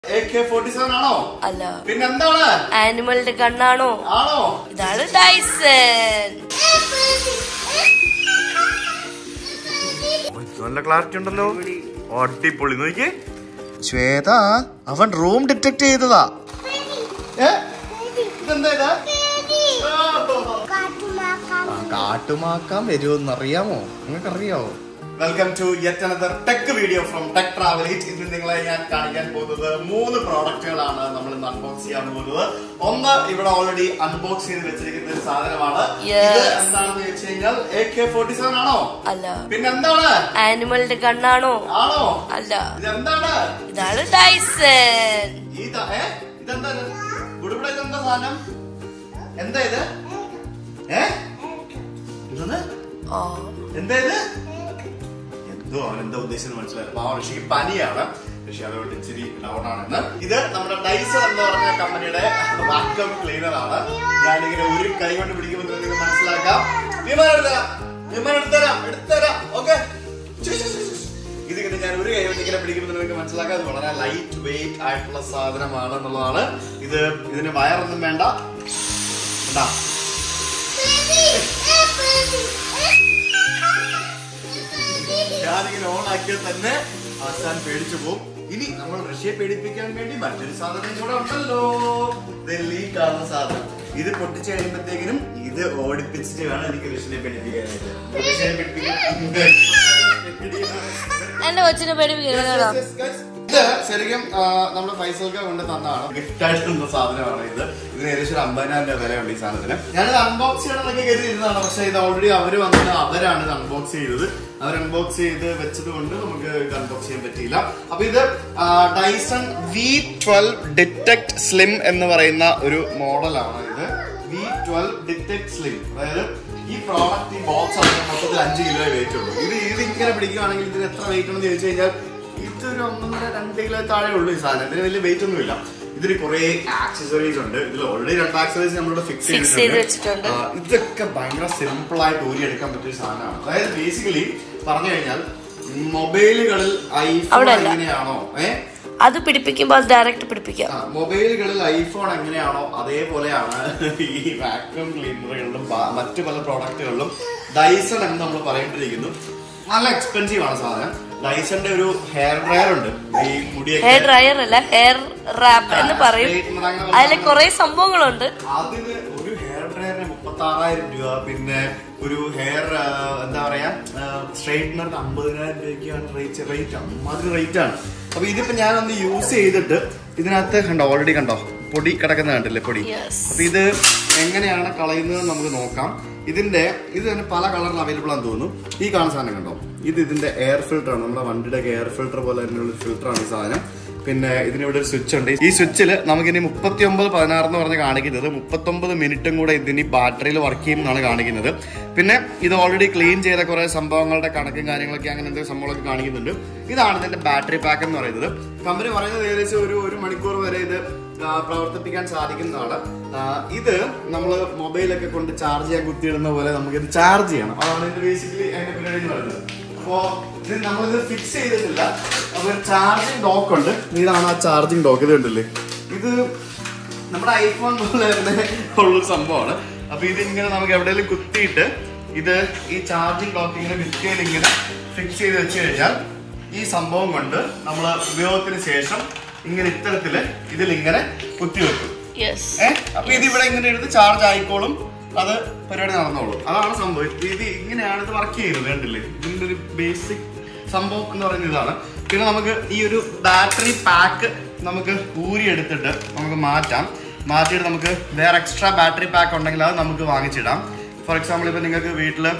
A K forty seven ആണോ അല്ല പിന്നെന്താണ് ആനിമലിന്റെ കണ്ണാണോ ആണോ ഇതാണ് ഡൈസൺ നല്ല ക്ലാരിറ്റി ഉണ്ടല്ലോ അടിപൊളി നോക്കിയേ ശ്വേത അവൻ റൂം ഡിറ്റക്ട് ചെയ്തതാ ഏ? ഇതെന്താ ഇത്? ആ, കാട്ടുമാക്കാൻ വരുമെന്ന് അറിയാമോ നിങ്ങൾക്ക് അറിയാമോ welcome to yet another tech video from tech travel ഇന്ന് നിങ്ങളെ ഞാൻ കാണിക്കാൻ പോകുന്നത് മൂന്ന് പ്രോഡക്റ്റുകളാണ് നമ്മൾ ഇന്ന് അൺബോക്സ് ചെയ്യാൻ പോകുന്നത് ഒന്ന് ഇവിടെ ഓൾറെഡി അൺബോക്സ് ചെയ്ത് വെച്ചിരിക്കുന്ന ഒരു സാധനമാണ് Yes. ഇത് എന്താണെന്ന് വെച്ച് കഴിഞ്ഞാൽ എ കെ ഫോർട്ടി സെവൻ ആണോ അല്ല പിന്നെന്താണ് ആനിമലിന്റെ കണ്ണാണോ ആണോ അല്ല ഇതെന്താണ് ഇതാണ് ഡൈസൺ ഇതാ ഏ ഇതെന്താ ഇത്? ഇവിടെ ഇതെന്താ സാധനം എന്താ ഇത് ഏ ഇതെന്ത്? ആ എന്താ ഇത് എന്തോ അവൻ എന്താ ഉദ്ദേശിച്ചത് മനസ്സിലായില്ല പാവം ഋഷിക്ക് പനിയാണ് ഋഷി അതുകൊണ്ട് ഇച്ചിരി ഡൗൺ ആണെന്ന് ഇത് നമ്മുടെ ഡൈസർ എന്ന് പറഞ്ഞ കമ്പനിയുടെ വാക്വം ക്ലീനർ ആണ് ഞാനിങ്ങനെ ഒരു കൈ കൊണ്ട് പിടിക്കുമ്പോൾ നിങ്ങൾക്ക് മനസ്സിലാക്കാം വിമാനം എടുത്തരാം വിമാനം എടുത്തരാം എടുത്തരാം ഓക്കെ ഇതിങ്ങനെ ഞാൻ ഒരു കൈ കൊണ്ട് ഇങ്ങനെ പിടിക്കുമ്പോൾ നിങ്ങൾക്ക് മനസ്സിലാക്കാം ഇത് വളരെ ലൈറ്റ് വെയിറ്റ് ആയിട്ടുള്ള സാധനമാണ് എന്നുള്ളതാണ് ഇത് ഇതിന് വയറൊന്നും വേണ്ട ഉണ്ടാ ഞാനിങ്ങനെ ഓൺ ആക്കിയാൽ തന്നെ അവസാനം പേടിച്ചു പോകും ഇനി നമ്മൾ റഷ്യയെ പേടിപ്പിക്കാൻ വേണ്ടി മറ്റൊരു സാധനം കൂടെ ഉണ്ടല്ലോ ഡൽഹി കാണുന്ന സാധനം ഇത് പൊട്ടിച്ച് കഴിയുമ്പോഴത്തേക്കിനും ഇത് ഓടിപ്പിച്ചിട്ട് വേണം എനിക്ക് റഷ്യനെ പേടിപ്പിക്കാനായിട്ട് റഷ്യനെ പേടിപ്പിക്കാൻ എന്റെ കൊച്ചിനെ പേടിപ്പിക്കുന്നത് ഇത് ശരിക്കും ആ, നമ്മുടെ ഫൈസൽക്ക് കൊണ്ട് തന്നതാണ് ഗിഫ്റ്റ് ആയിട്ട് തന്ന സാധനമാണ് ഇത് ഇതിന് ഏകദേശം ഒരു അമ്പതിനായിരം രൂപ വിലയുണ്ട് ഈ സാധനത്തിന് ഞാനിത് അൺബോക്സ് ചെയ്യണമെന്നൊക്കെ കരുതിയിരുന്നതാണ് പക്ഷേ ഇത് ഓൾറെഡി അവര് വന്നിട്ട് അവരാണ് ഇത് അൺബോക്സ് ചെയ്തത് അവർ അൺബോക്സ് ചെയ്ത് വെച്ചത് കൊണ്ട് നമുക്ക് ഇത് അൺബോക്സ് ചെയ്യാൻ പറ്റിയില്ല അപ്പൊ ഇത് Dyson V twelve detect slim എന്ന് പറയുന്ന ഒരു മോഡലാണ് ഇത് വി ട്വൽവ് ഡിറ്റക്ട് സ്ലിം അതായത് ഈ പ്രോഡക്റ്റ് ഈ ബോക്സ് ആണ് മൊത്തത്തിൽ അഞ്ച് കിലോ വെയിറ്റ് ഉള്ളൂ ഇത് ഇത് ഇങ്ങനെ പിടിക്കുകയാണെങ്കിൽ ഇതിന് എത്ര വെയിറ്റ് ഉണ്ടെന്ന് ചോദിച്ചു കഴിഞ്ഞാൽ ഇതൊരു ഒന്നൊന്നര രണ്ട് കിലോ താഴെ ഉള്ളൂ ഈ സാധനം ഇതിന് വലിയ വെയിറ്റ് ഒന്നുമില്ല ഇതിന് കുറെ ആക്സസറീസ് ഉണ്ട് ഇതിൽ ഓൾറെഡി രണ്ട് ആക്സസറീസ് നമ്മളിവിടെ ഫിക്സ് Fix ചെയ്ത് വെച്ചിട്ടുണ്ട്. ആ, ഇതൊക്കെ ഭയങ്കര സിമ്പിൾ ആയിട്ട് ഊരിയെടുക്കാൻ പറ്റിയ സാധനമാണ് അതായത് ബേസിക്കലി പറഞ്ഞു കഴിഞ്ഞാൽ മൊബൈലുകളിൽ ഐഫോൺ അവിടെ അല്ല. എങ്ങനെയാണോ ഏഹ് അത് പിടിപ്പിക്കുമ്പോ അത് ഡയറക്റ്റ് പിടിപ്പിക്കാം ആ, മൊബൈലുകളിൽ ഐഫോൺ എങ്ങനെയാണോ അതേപോലെയാണ് ഈ വാക്യൂം ക്ലീനറുകളിലും ബാ- മറ്റു പല പ്രോഡക്റ്റുകളിലും ഡൈസൺ എന്ന് നമ്മൾ പറയേണ്ടിയിരിക്കുന്നു നല്ല എക്സ്പെൻസീവ് ആണ് സാധനം ഡൈസന്റെ ഒരു ഹെയർ ഡ്രയർ ഉണ്ട് ഈ മുടിയൊക്കെ ഹെയർ ഡ്രയർ അല്ല ഹെയർ റാപ്പ് എന്ന് പറയും Straightener അങ്ങനെ അതിൽ കുറെ സംഭവങ്ങളുണ്ട് അതിന് ഒരു ഹെയർ ഡ്രയറിന് മുപ്പത്തി ആറായിരം രൂപ പിന്നെ ഒരു ഹെയർ എന്താ പറയാ സ്ട്രൈറ്റ്നറിന് അമ്പതിനായിരം രൂപയ്ക്കാണ് റേറ്റ് റേറ്റ് അമ്മാതിരി റേറ്റ് ആണ് അപ്പൊ ഇതിപ്പോ ഞാനൊന്ന് യൂസ് ചെയ്തിട്ട് ഇതിനകത്ത് കണ്ടോ ഓൾറെഡി കണ്ടോ പൊടി കിടക്കുന്ന കണ്ടില്ലേ പൊടി Yes. അപ്പൊ ഇത് എങ്ങനെയാണ് കളയുന്നത് നമുക്ക് നോക്കാം ഇതിന്റെ ഇത് തന്നെ പല കളറിൽ അവൈലബിൾ ആണെന്ന് തോന്നുന്നു ഈ കാണുന്ന സാധനം കണ്ടോ ഇത് ഇതിന്റെ എയർ ഫിൽറ്റർ ആണ് നമ്മുടെ വണ്ടിയുടെ എയർ ഫിൽറ്റർ പോലെ തന്നെയുള്ള ഫിൽറ്റർ ആണ് ഈ സാധനം പിന്നെ ഇതിന് ഇവിടെ ഒരു സ്വിച്ച് ഉണ്ട് ഈ സ്വിച്ചിൽ നമുക്കിനി മുപ്പത്തി ഒമ്പത് പതിനാറ് എന്ന് പറഞ്ഞ് കാണിക്കുന്നത് മുപ്പത്തൊമ്പത് മിനിറ്റും കൂടെ ഇതിന് ബാറ്ററിയിൽ വർക്ക് ചെയ്യും എന്നാണ് കാണിക്കുന്നത് പിന്നെ ഇത് ഓൾറെഡി ക്ലീൻ ചെയ്ത കുറെ സംഭവങ്ങളുടെ കണക്കും കാര്യങ്ങളൊക്കെ അങ്ങനെ എന്തെങ്കിലും സംഭവങ്ങളൊക്കെ കാണിക്കുന്നുണ്ട് ഇതാണ് ഇതിന്റെ ബാറ്ററി പാക്ക് എന്ന് പറയുന്നത് കമ്പനി പറയുന്നത് ഏകദേശം ഒരു ഒരു മണിക്കൂർ വരെ ഇത് ആ, പ്രവർത്തിപ്പിക്കാൻ സാധിക്കുന്നതാണ് ആ, ഇത് നമ്മൾ മൊബൈലൊക്കെ കൊണ്ട് ചാർജ് ചെയ്യാൻ കുത്തിയിടുന്ന പോലെ നമുക്ക് ഇത് ചാർജ് ചെയ്യണം അതാണ് ഇത് ബേസിക്കലി അതിന്റെ പരിപാടി എന്ന് പറയുന്നത് അപ്പോ ഇത് നമ്മളിത് ഫിക്സ് ചെയ്തിട്ടില്ല അപ്പൊ ചാർജിങ് ഡോക്ക് ഉണ്ട് ഇതാണ് ആ ചാർജിങ് ഡോക്ക് ഇത് കണ്ടില്ലേ ഇത് നമ്മുടെ ഐഫോൺ പോലെ തന്നെ ഉള്ളൊരു സംഭവമാണ് അപ്പൊ ഇതിങ്ങനെ നമുക്ക് എവിടെയെങ്കിലും കുത്തിയിട്ട് ഇത് ഈ ചാർജിങ് ഡോക്ക് ഇങ്ങനെ ഭിത്തിയിൽ ഇങ്ങനെ ഫിക്സ് ചെയ്ത് വെച്ച് കഴിഞ്ഞാൽ ഈ സംഭവം കൊണ്ട് നമ്മൾ ഉപയോഗത്തിന് ശേഷം ഇങ്ങനെ ഇത്തരത്തില് ഇതിലിങ്ങനെ കുത്തിവെക്കും യെസ് ഏഹ് അപ്പൊ ഇത് ഇവിടെ ഇങ്ങനെ എടുത്ത് ചാർജ് ആയിക്കോളും അത് പരിപാടി നടന്നോളും അതാണ് സംഭവം ഇത് ഇത് ഇങ്ങനെയാണ് ഇത് വർക്ക് ചെയ്യുന്നത് കണ്ടില്ലേ ഇതിന്റെ ഒരു ബേസിക് സംഭവം എന്ന് പറയുന്നത് ഇതാണ് പിന്നെ നമുക്ക് ഈ ഒരു ബാറ്ററി പാക്ക് നമുക്ക് ഊരി എടുത്തിട്ട് നമുക്ക് മാറ്റാം മാറ്റിയിട്ട് നമുക്ക് വേറെ എക്സ്ട്രാ ബാറ്ററി പാക്ക് ഉണ്ടെങ്കിൽ അത് നമുക്ക് വാങ്ങിച്ചിടാം ഫോർ എക്സാമ്പിൾ ഇപ്പൊ നിങ്ങൾക്ക് വീട്ടില്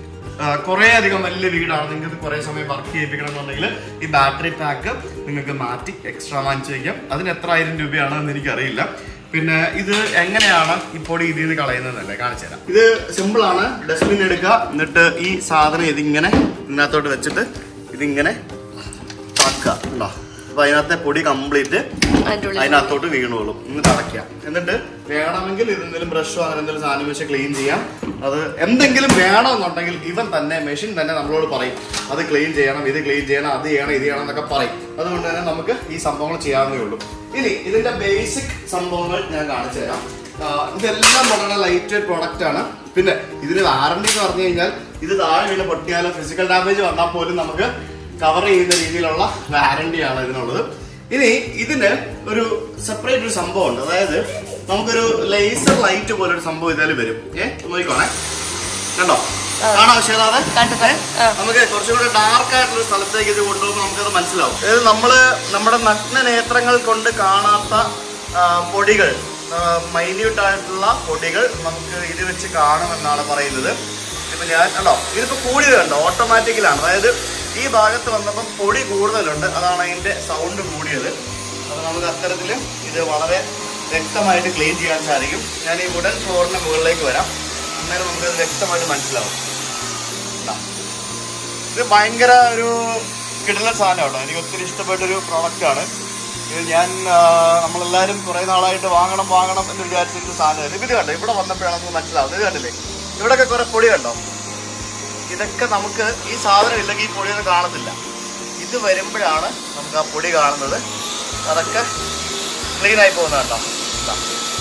കുറെ അധികം വലിയ വീടാണ് നിങ്ങൾക്ക് കുറെ സമയം വർക്ക് ചെയ്യിപ്പിക്കണം എന്നുണ്ടെങ്കിൽ ഈ ബാറ്ററി പാക്ക് നിങ്ങൾക്ക് മാറ്റി എക്സ്ട്രാ വാങ്ങിച്ചു വയ്ക്കാം അതിന് എത്ര ആയിരം രൂപയാണ് എന്ന് എനിക്കറിയില്ല പിന്നെ ഇത് എങ്ങനെയാണ് ഈ പൊടി ഇതിൽ നിന്ന് കളയുന്നതല്ലേ കാണിച്ചു തരാം ഇത് സിമ്പിൾ ആണ് ഡസ്റ്റ്ബിൻ എടുക്കുക എന്നിട്ട് ഈ സാധനം ഇതിങ്ങനെ ഇതിനകത്തോട്ട് വെച്ചിട്ട് ഇതിങ്ങനെ താക്കുക ഉണ്ടോ അപ്പൊ അതിനകത്തെ പൊടി കംപ്ലീറ്റ് അതിന്റെ ഉള്ളിൽ അതിനകത്തോട്ട് വീണോളും എന്നിട്ട് അടയ്ക്കാം എന്നിട്ട് വേണമെങ്കിൽ ഇതെന്തെങ്കിലും ബ്രഷോ അങ്ങനെ എന്തെങ്കിലും സാധനം വെച്ച് ക്ലീൻ ചെയ്യാം അത് എന്തെങ്കിലും വേണമെന്നുണ്ടെങ്കിൽ ഇവൻ തന്നെ മെഷീൻ തന്നെ നമ്മളോട് പറയും അത് ക്ലീൻ ചെയ്യണം ഇത് ക്ലീൻ ചെയ്യണം അത് ചെയ്യണം ഇത് ചെയ്യണം എന്നൊക്കെ പറയും അതുകൊണ്ട് തന്നെ നമുക്ക് ഈ സംഭവങ്ങൾ ചെയ്യാവുന്നേ ഉള്ളൂ ഇനി ഇതിന്റെ ബേസിക് സംഭവങ്ങൾ ഞാൻ കാണിച്ചു തരാം ആ, ഇതെല്ലാം വളരെ ലൈറ്റ് വെയിറ്റ് പ്രോഡക്റ്റ് ആണ് പിന്നെ ഇതിന് വാറണ്ടി എന്ന് പറഞ്ഞു കഴിഞ്ഞാൽ ഇത് താഴെ വീണ് പൊട്ടിയാലോ ഫിസിക്കൽ ഡാമേജ് വന്നാൽ പോലും നമുക്ക് കവർ ചെയ്യുന്ന രീതിയിലുള്ള വാറണ്ടിയാണ് ഇതിനുള്ളത് ഇനി ഇതിന് ഒരു സെപ്പറേറ്റ് ഒരു സംഭവം ഉണ്ട് അതായത് നമുക്കൊരു ലേസർ ലൈറ്റ് പോലെ ഒരു സംഭവം ഇതിൽ വരും ഏ നോക്കിക്കോണേ കണ്ടോ കാണാം ശേതാതെ കണ്ടു ആ നമുക്ക് കുറച്ചും കൂടെ ഡാർക്ക് ആയിട്ടുള്ള സ്ഥലത്തേക്ക് ഇത് കൊണ്ടുപോകുമ്പോൾ നമുക്കത് മനസ്സിലാവും അതായത് നമ്മള് നമ്മുടെ നഗ്ന നേത്രങ്ങൾ കൊണ്ട് കാണാത്ത ആ, പൊടികൾ മൈന്യൂട്ട് ആയിട്ടുള്ള പൊടികൾ നമുക്ക് ഇത് വെച്ച് കാണുമെന്നാണ് പറയുന്നത് ഇപ്പൊ ഞാൻ കണ്ടോ ഇതിപ്പോ കൂടിയത് കണ്ടോ ഓട്ടോമാറ്റിക്കലാണ് അതായത് ഈ ഭാഗത്ത് വന്നപ്പം പൊടി കൂടുതലുണ്ട് അതാണ് അതിന്റെ സൗണ്ട് കൂടിയത് അപ്പൊ നമുക്ക് അത്തരത്തിൽ ഇത് വളരെ വ്യക്തമായിട്ട് ക്ലീൻ ചെയ്യാൻ സാധിക്കും ഞാൻ ഈ വുഡൻ ഫ്ലോറിന്റെ മുകളിലേക്ക് വരാം അന്നേരം നമുക്ക് വ്യക്തമായിട്ട് മനസ്സിലാവും കണ്ടോ? ഇത് ഭയങ്കര ഒരു കിടലൻ സാധനമാണ് എനിക്ക് ഒത്തിരി ഇഷ്ടപ്പെട്ട ഒരു പ്രോഡക്റ്റ് ആണ് ഇത് ഞാൻ ആ, നമ്മളെല്ലാവരും കുറേ നാളായിട്ട് വാങ്ങണം വാങ്ങണം എന്ന് വിചാരിച്ചിട്ട് സാധനം ഇത് കണ്ടോ ഇവിടെ വന്നപ്പോഴാണ് നമുക്ക് മനസ്സിലാവുന്നത് ഇത് കണ്ടില്ലേ ഇവിടെയൊക്കെ കുറെ പൊടി കണ്ടോ ഇതൊക്കെ നമുക്ക് ഈ സാധനം ഇല്ലെങ്കിൽ ഈ പൊടിയൊന്നും കാണത്തില്ല ഇത് വരുമ്പോഴാണ് നമുക്ക് ആ പൊടി കാണുന്നത് അതൊക്കെ ക്ലീൻ ആയി പോകുന്നത് കണ്ടോ ഇതാ.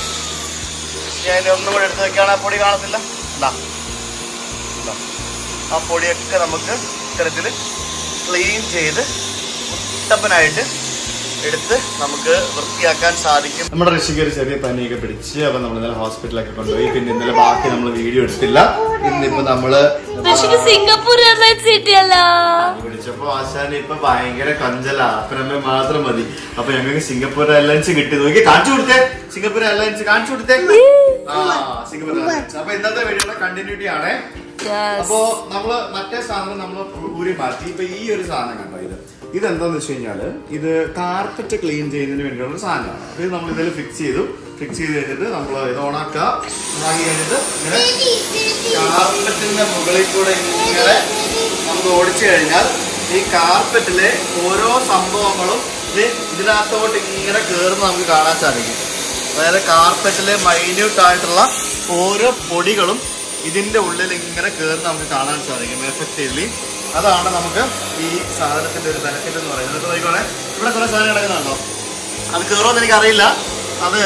ഞാൻ ഇതിനെ ഒന്നും കൂടെ എടുത്ത് വെക്കുകയാണെങ്കിൽ ആ പൊടി കാണത്തില്ല എന്താ ഉണ്ടോ? ആ പൊടിയൊക്കെ നമുക്ക് ഇത്തരത്തിൽ ക്ലീൻ ചെയ്ത് കുട്ടപ്പനായിട്ട് എടുത്ത് നമുക്ക് വൃത്തിയാക്കാൻ സാധിക്കും നമ്മുടെ ഋഷിക്ക് ഒരു ചെറിയ പനിയൊക്കെ പിടിച്ച് അപ്പൊ നമ്മൾ ഇന്നലെ ഹോസ്പിറ്റലൊക്കെ കൊണ്ടുപോയി പിന്നെ ഇന്നലെ ബാക്കി നമ്മൾ വീഡിയോ എടുത്തില്ല ഇന്നിപ്പോ നമ്മള് ഋഷിക്ക് സിംഗപ്പൂർ എയർലൈൻസ് കിട്ടിയല്ലോ പനി പിടിച്ചപ്പോ ആശാന് ഇപ്പൊ ഭയങ്കര കൊഞ്ചല അപ്പനമ്മ മാത്രം മതി അപ്പൊ ഞങ്ങൾക്ക് സിംഗപ്പൂർ എയർലൈൻസ് കിട്ടി നോക്കി കാണിച്ചു കൊടുത്തേ സിംഗപ്പൂർ എയർലൈൻസ് കാണിച്ചു കൊടുത്തേ ആ സിംഗപ്പൂർ എയർലൈൻസ് അപ്പൊ ഇന്നത്തെ വീഡിയോയുടെ കണ്ടിന്യൂറ്റി ആണ് Yes. അപ്പോ നമ്മള് മറ്റേ സാധനം നമ്മൾ ഊരി മാറ്റി ഇപ്പൊ ഈ ഒരു സാധനം കണ്ടോ ഇത് ഇതെന്താന്ന് വെച്ച് കഴിഞ്ഞാല് ഇത് കാർപ്പറ്റ് ക്ലീൻ ചെയ്യുന്നതിന് വേണ്ടിയുള്ള ഒരു സാധനമാണ് അപ്പൊ ഇത് നമ്മൾ ഇതിൽ ഫിക്സ് ചെയ്തു ഫിക്സ് ചെയ്ത് കഴിഞ്ഞിട്ട് നമ്മൾ ഇത് ഓണാക്കുക ഓണാക്കി കഴിഞ്ഞിട്ട് ഇങ്ങനെ കാർപ്പറ്റിന്റെ മുകളിൽ കൂടെ ഇങ്ങനെ നമുക്ക് ഓടിച്ചു കഴിഞ്ഞാൽ ഈ കാർപ്പറ്റിലെ ഓരോ സംഭവങ്ങളും ഇത് ഇതിനകത്തോട്ട് ഇങ്ങനെ കയറുന്ന നമുക്ക് കാണാൻ സാധിക്കും അതായത് കാർപ്പറ്റിലെ മൈന്യൂട്ട് ആയിട്ടുള്ള ഓരോ പൊടികളും ഇതിന്റെ ഉള്ളിൽ ഇങ്ങനെ കയറി നമുക്ക് കാണാൻ സാധിക്കും എഫക്റ്റീവ്ലി അതാണ് നമുക്ക് ഈ സാധനത്തിന്റെ ഒരു ബെനിഫിറ്റ് എന്ന് പറയുന്നത് ഇപ്പൊ നോക്കിക്കോളെ ഇവിടെ കുറെ സാധനം കിടക്കുന്നുണ്ടോ അത് കയറുമെന്ന് എനിക്കറിയില്ല അത്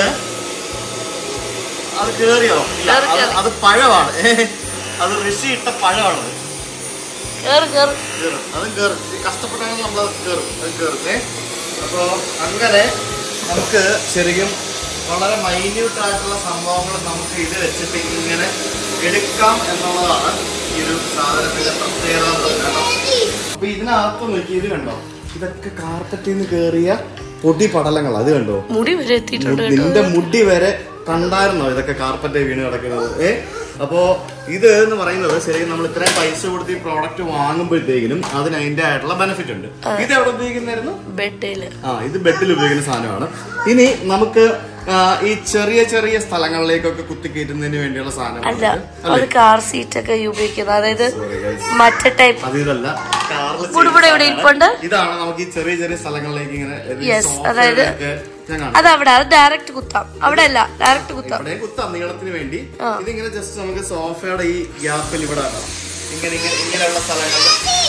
അത് കേറിയോ ഇല്ല കേറി, അത് കേറി. അത് പഴമാണ് അത് ഋഷി ഇട്ട പഴമാണത് കേറ് കേറ് കേറും അതും കേറും ഇത് കഷ്ടപ്പെട്ടാണ് നമ്മൾ അത് കേറും അത് കേറും ഏ അപ്പോ അങ്ങനെ നമുക്ക് ശരിക്കും വളരെ മൈന്യൂട്ട് ആയിട്ടുള്ള സംഭവങ്ങൾ നമുക്ക് ഇത് വെച്ചിട്ട് ഇങ്ങനെ എടുക്കാം എന്നുള്ളതാണ് ഈ ഒരു സാധനത്തിന്റെ പ്രത്യേകത എന്നുള്ളത് കേട്ടോ അപ്പൊ ഇതിനകത്ത് നോക്കി ഇത് കണ്ടോ ഇതൊക്കെ കാർപ്പറ്റിൽ നിന്ന് കേറിയ പൊടി പടലങ്ങൾ അത് കണ്ടോ മുടി വരെ എത്തിയിട്ടുണ്ട് കേട്ടോ നിന്റെ മുടി വരെ കണ്ടായിരുന്നോ ഇതൊക്കെ കാർപ്പറ്റ് വീണ് കിടക്കുന്നത് ഏ അപ്പോ ഇത് എന്ന് പറയുന്നത് ശരിക്കും നമ്മൾ ഇത്രയും പൈസ കൊടുത്ത് ഈ പ്രോഡക്റ്റ് വാങ്ങുമ്പോഴത്തേക്കിനും അതിന് അതിന്റെ ആയിട്ടുള്ള ബെനിഫിറ്റ് ഉണ്ട് ഇത് എവിടെ ഉപയോഗിക്കുന്നായിരുന്നു ബെഡില് ആ ഇത് ബെഡിൽ ഉപയോഗിക്കുന്ന സാധനമാണ് ഇനി നമുക്ക് ആ, ഈ ചെറിയ ചെറിയ സ്ഥലങ്ങളിലേക്കൊക്കെ കുത്തിക്കയറ്റുന്നതിന് വേണ്ടിയുള്ള അല്ല സാധനങ്ങൾ അത് കാർ സീറ്റ് ഒക്കെ ഉപയോഗിക്കുന്നത് അതായത് മറ്റേ ടൈപ്പ് അത് ഇതല്ല കാറിൽ ഇവിടെ ഇവിടെ ഇവിടെ ഇരിപ്പുണ്ട്. ഇതാണ് നമുക്ക് ഈ ചെറിയ ചെറിയ സ്ഥലങ്ങളിലേക്ക് ഇങ്ങനെ ഈ Yes, സോഫയിലൊക്കെ അതായത് ഞാൻ കാണാം അത് അവിടെ അത് ഡയറക്റ്റ് കുത്താം അവിടെ അല്ല ഡയറക്റ്റ് കുത്താം ഇവിടെ കുത്താം നീളത്തിന് വേണ്ടി ആ. ഇതിങ്ങനെ ജസ്റ്റ് നമുക്ക് സോഫയുടെ ഈ ഗ്യാപ്പിൽ ഇവിടെ ആക്കാം ഇങ്ങനെ ഇങ്ങനെ ഇങ്ങനെയുള്ള സ്ഥലങ്ങളിൽ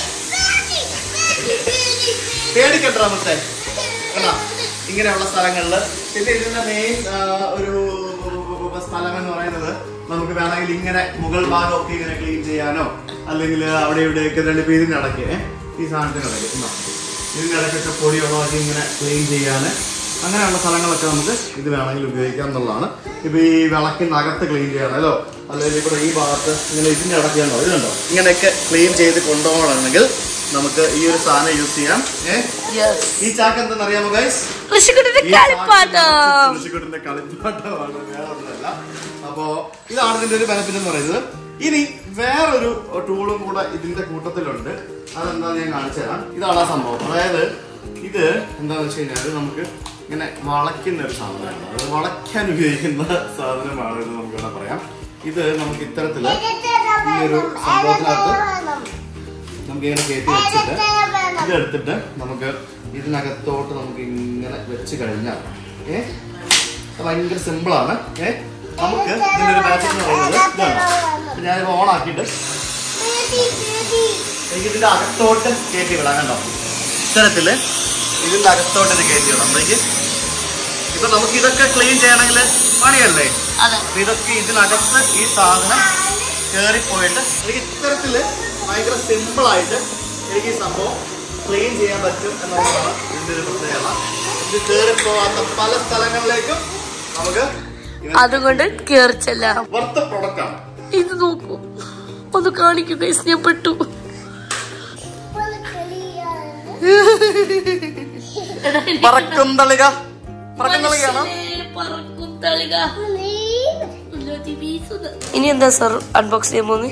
പേടിക്കണ്ട നമുക്ക് കേട്ടാ ഇങ്ങനെയുള്ള സ്ഥലങ്ങളിൽ പിന്നെ ഇതിന്റെ മെയിൻ ഒരു സ്ഥലം എന്ന് പറയുന്നത് നമുക്ക് വേണമെങ്കിൽ ഇങ്ങനെ മുകൾ ഭാഗമൊക്കെ ഇങ്ങനെ ക്ലീൻ ചെയ്യാനോ അല്ലെങ്കിൽ അവിടെ ഇവിടെയൊക്കെ രണ്ട് ഇപ്പൊ ഇതിനിടയ്ക്ക് ഏ, ഈ സാധനത്തിനിടയ്ക്ക് ഇതാ. ഇതിനിടയ്ക്കൊക്കെ പൊടിയുള്ളതൊക്കെ ഇങ്ങനെ ക്ലീൻ ചെയ്യാന് അങ്ങനെയുള്ള സ്ഥലങ്ങളൊക്കെ നമുക്ക് ഇത് വേണമെങ്കിൽ ഉപയോഗിക്കാം എന്നുള്ളതാണ് ഇപ്പൊ ഈ വിളക്കിനകത്ത് ക്ലീൻ ചെയ്യാനല്ലോ അല്ലെങ്കിൽ ഇവിടെ ഈ ഭാഗത്ത് ഇങ്ങനെ ഇതിന്റെ ഇടയ്ക്കുണ്ടോ ഇതുണ്ടോ ഇങ്ങനെയൊക്കെ ക്ലീൻ ചെയ്ത് കൊണ്ടുപോകണമെങ്കിൽ നമുക്ക് ഈ ഒരു സാധനം യൂസ് ചെയ്യാം ഏഹ് യെസ് ഈ ചാക്ക് എന്തെന്ന് അറിയാമോ ഗൈസ് ഋഷിക്കുട്ടിന്റെ ഈ ചാക്ക് കളിപ്പാട്ടം ഋഷിക്കുട്ടന്റെ കളിപ്പാട്ടമാണ് വേറെ ഒന്നുമല്ല അപ്പോ ഇതാണ് ഇതിന്റെ ഒരു ബെനിഫിറ്റ് എന്ന് പറയുന്നത് ഇനി വേറൊരു ടൂളും കൂടെ ഇതിന്റെ കൂട്ടത്തിലുണ്ട് അതെന്താന്ന് ഞാൻ കാണിച്ചു തരാം ഇതാണ് ആ സംഭവം അതായത് ഇത് എന്താന്ന് വെച്ച് കഴിഞ്ഞാൽ നമുക്ക് ഇങ്ങനെ വളയ്ക്കുന്ന ഒരു സാധനമാണ് അത് വളയ്ക്കാൻ ഉപയോഗിക്കുന്ന സാധനമാണ് എന്ന് നമുക്ക് ഇവിടെ പറയാം ഇത് നമുക്ക് ഇത്തരത്തില് ഈ ഒരു സംഭവത്തിനകത്ത് നമുക്ക് ഇങ്ങനെ കയറ്റി വെച്ചിട്ട് ഇത് എടുത്തിട്ട് നമുക്ക് ഇതിനകത്തോട്ട് നമുക്ക് ഇങ്ങനെ വെച്ച് കഴിഞ്ഞാൽ ഏ ഭയങ്കര സിമ്പിളാണ് ഏ നമുക്ക് ഇതിന്റെ ഒരു ബാറ്ററി എന്ന് പറയുന്നത് ഇതാണ് അപ്പൊ ഞാനിത് ഓൺ ആക്കിയിട്ട് എനിക്ക് ഇതിന്റെ അകത്തോട്ട് കയറ്റി വിടാം കണ്ടോ ഇത്തരത്തില് ഇതിന്റെ അകത്തോട്ട് ഇത് കയറ്റി വിടാം അപ്പോഴേക്ക് ഇപ്പൊ നമുക്ക് ഇതൊക്കെ ക്ലീൻ ചെയ്യണമെങ്കിൽ പണിയല്ലേ അതെ അപ്പൊ ഇതൊക്കെ ഇതിനകത്ത് ഈ സാധനം കയറിപ്പോയിട്ട് എനിക്ക് ഇത്തരത്തില് ഭയങ്കര സിമ്പിൾ ആയിട്ട് എനിക്ക് ഈ സംഭവം ക്ലീൻ ചെയ്യാൻ പറ്റും എന്നുള്ളതാണ് ഇതിന്റെ ഒരു പ്രത്യേകത ഇത് കയറിപ്പോവാത്ത പല സ്ഥലങ്ങളിലേക്കും നമുക്ക് അതുകൊണ്ട് കേറിച്ചല്ല വർത്ത പ്രൊഡക്റ്റ് ആണ് ഇത് നോക്കൂ ഒന്ന് കാണിക്കൂ ഗൈസ് ഞാൻ പെട്ടു പറക്കും തളിക പറക്കും തളികയാണോ പറക്കും തളിക ഇനി എന്താ സർ അൺബോക്സ് ചെയ്യാൻ പോകുന്നത്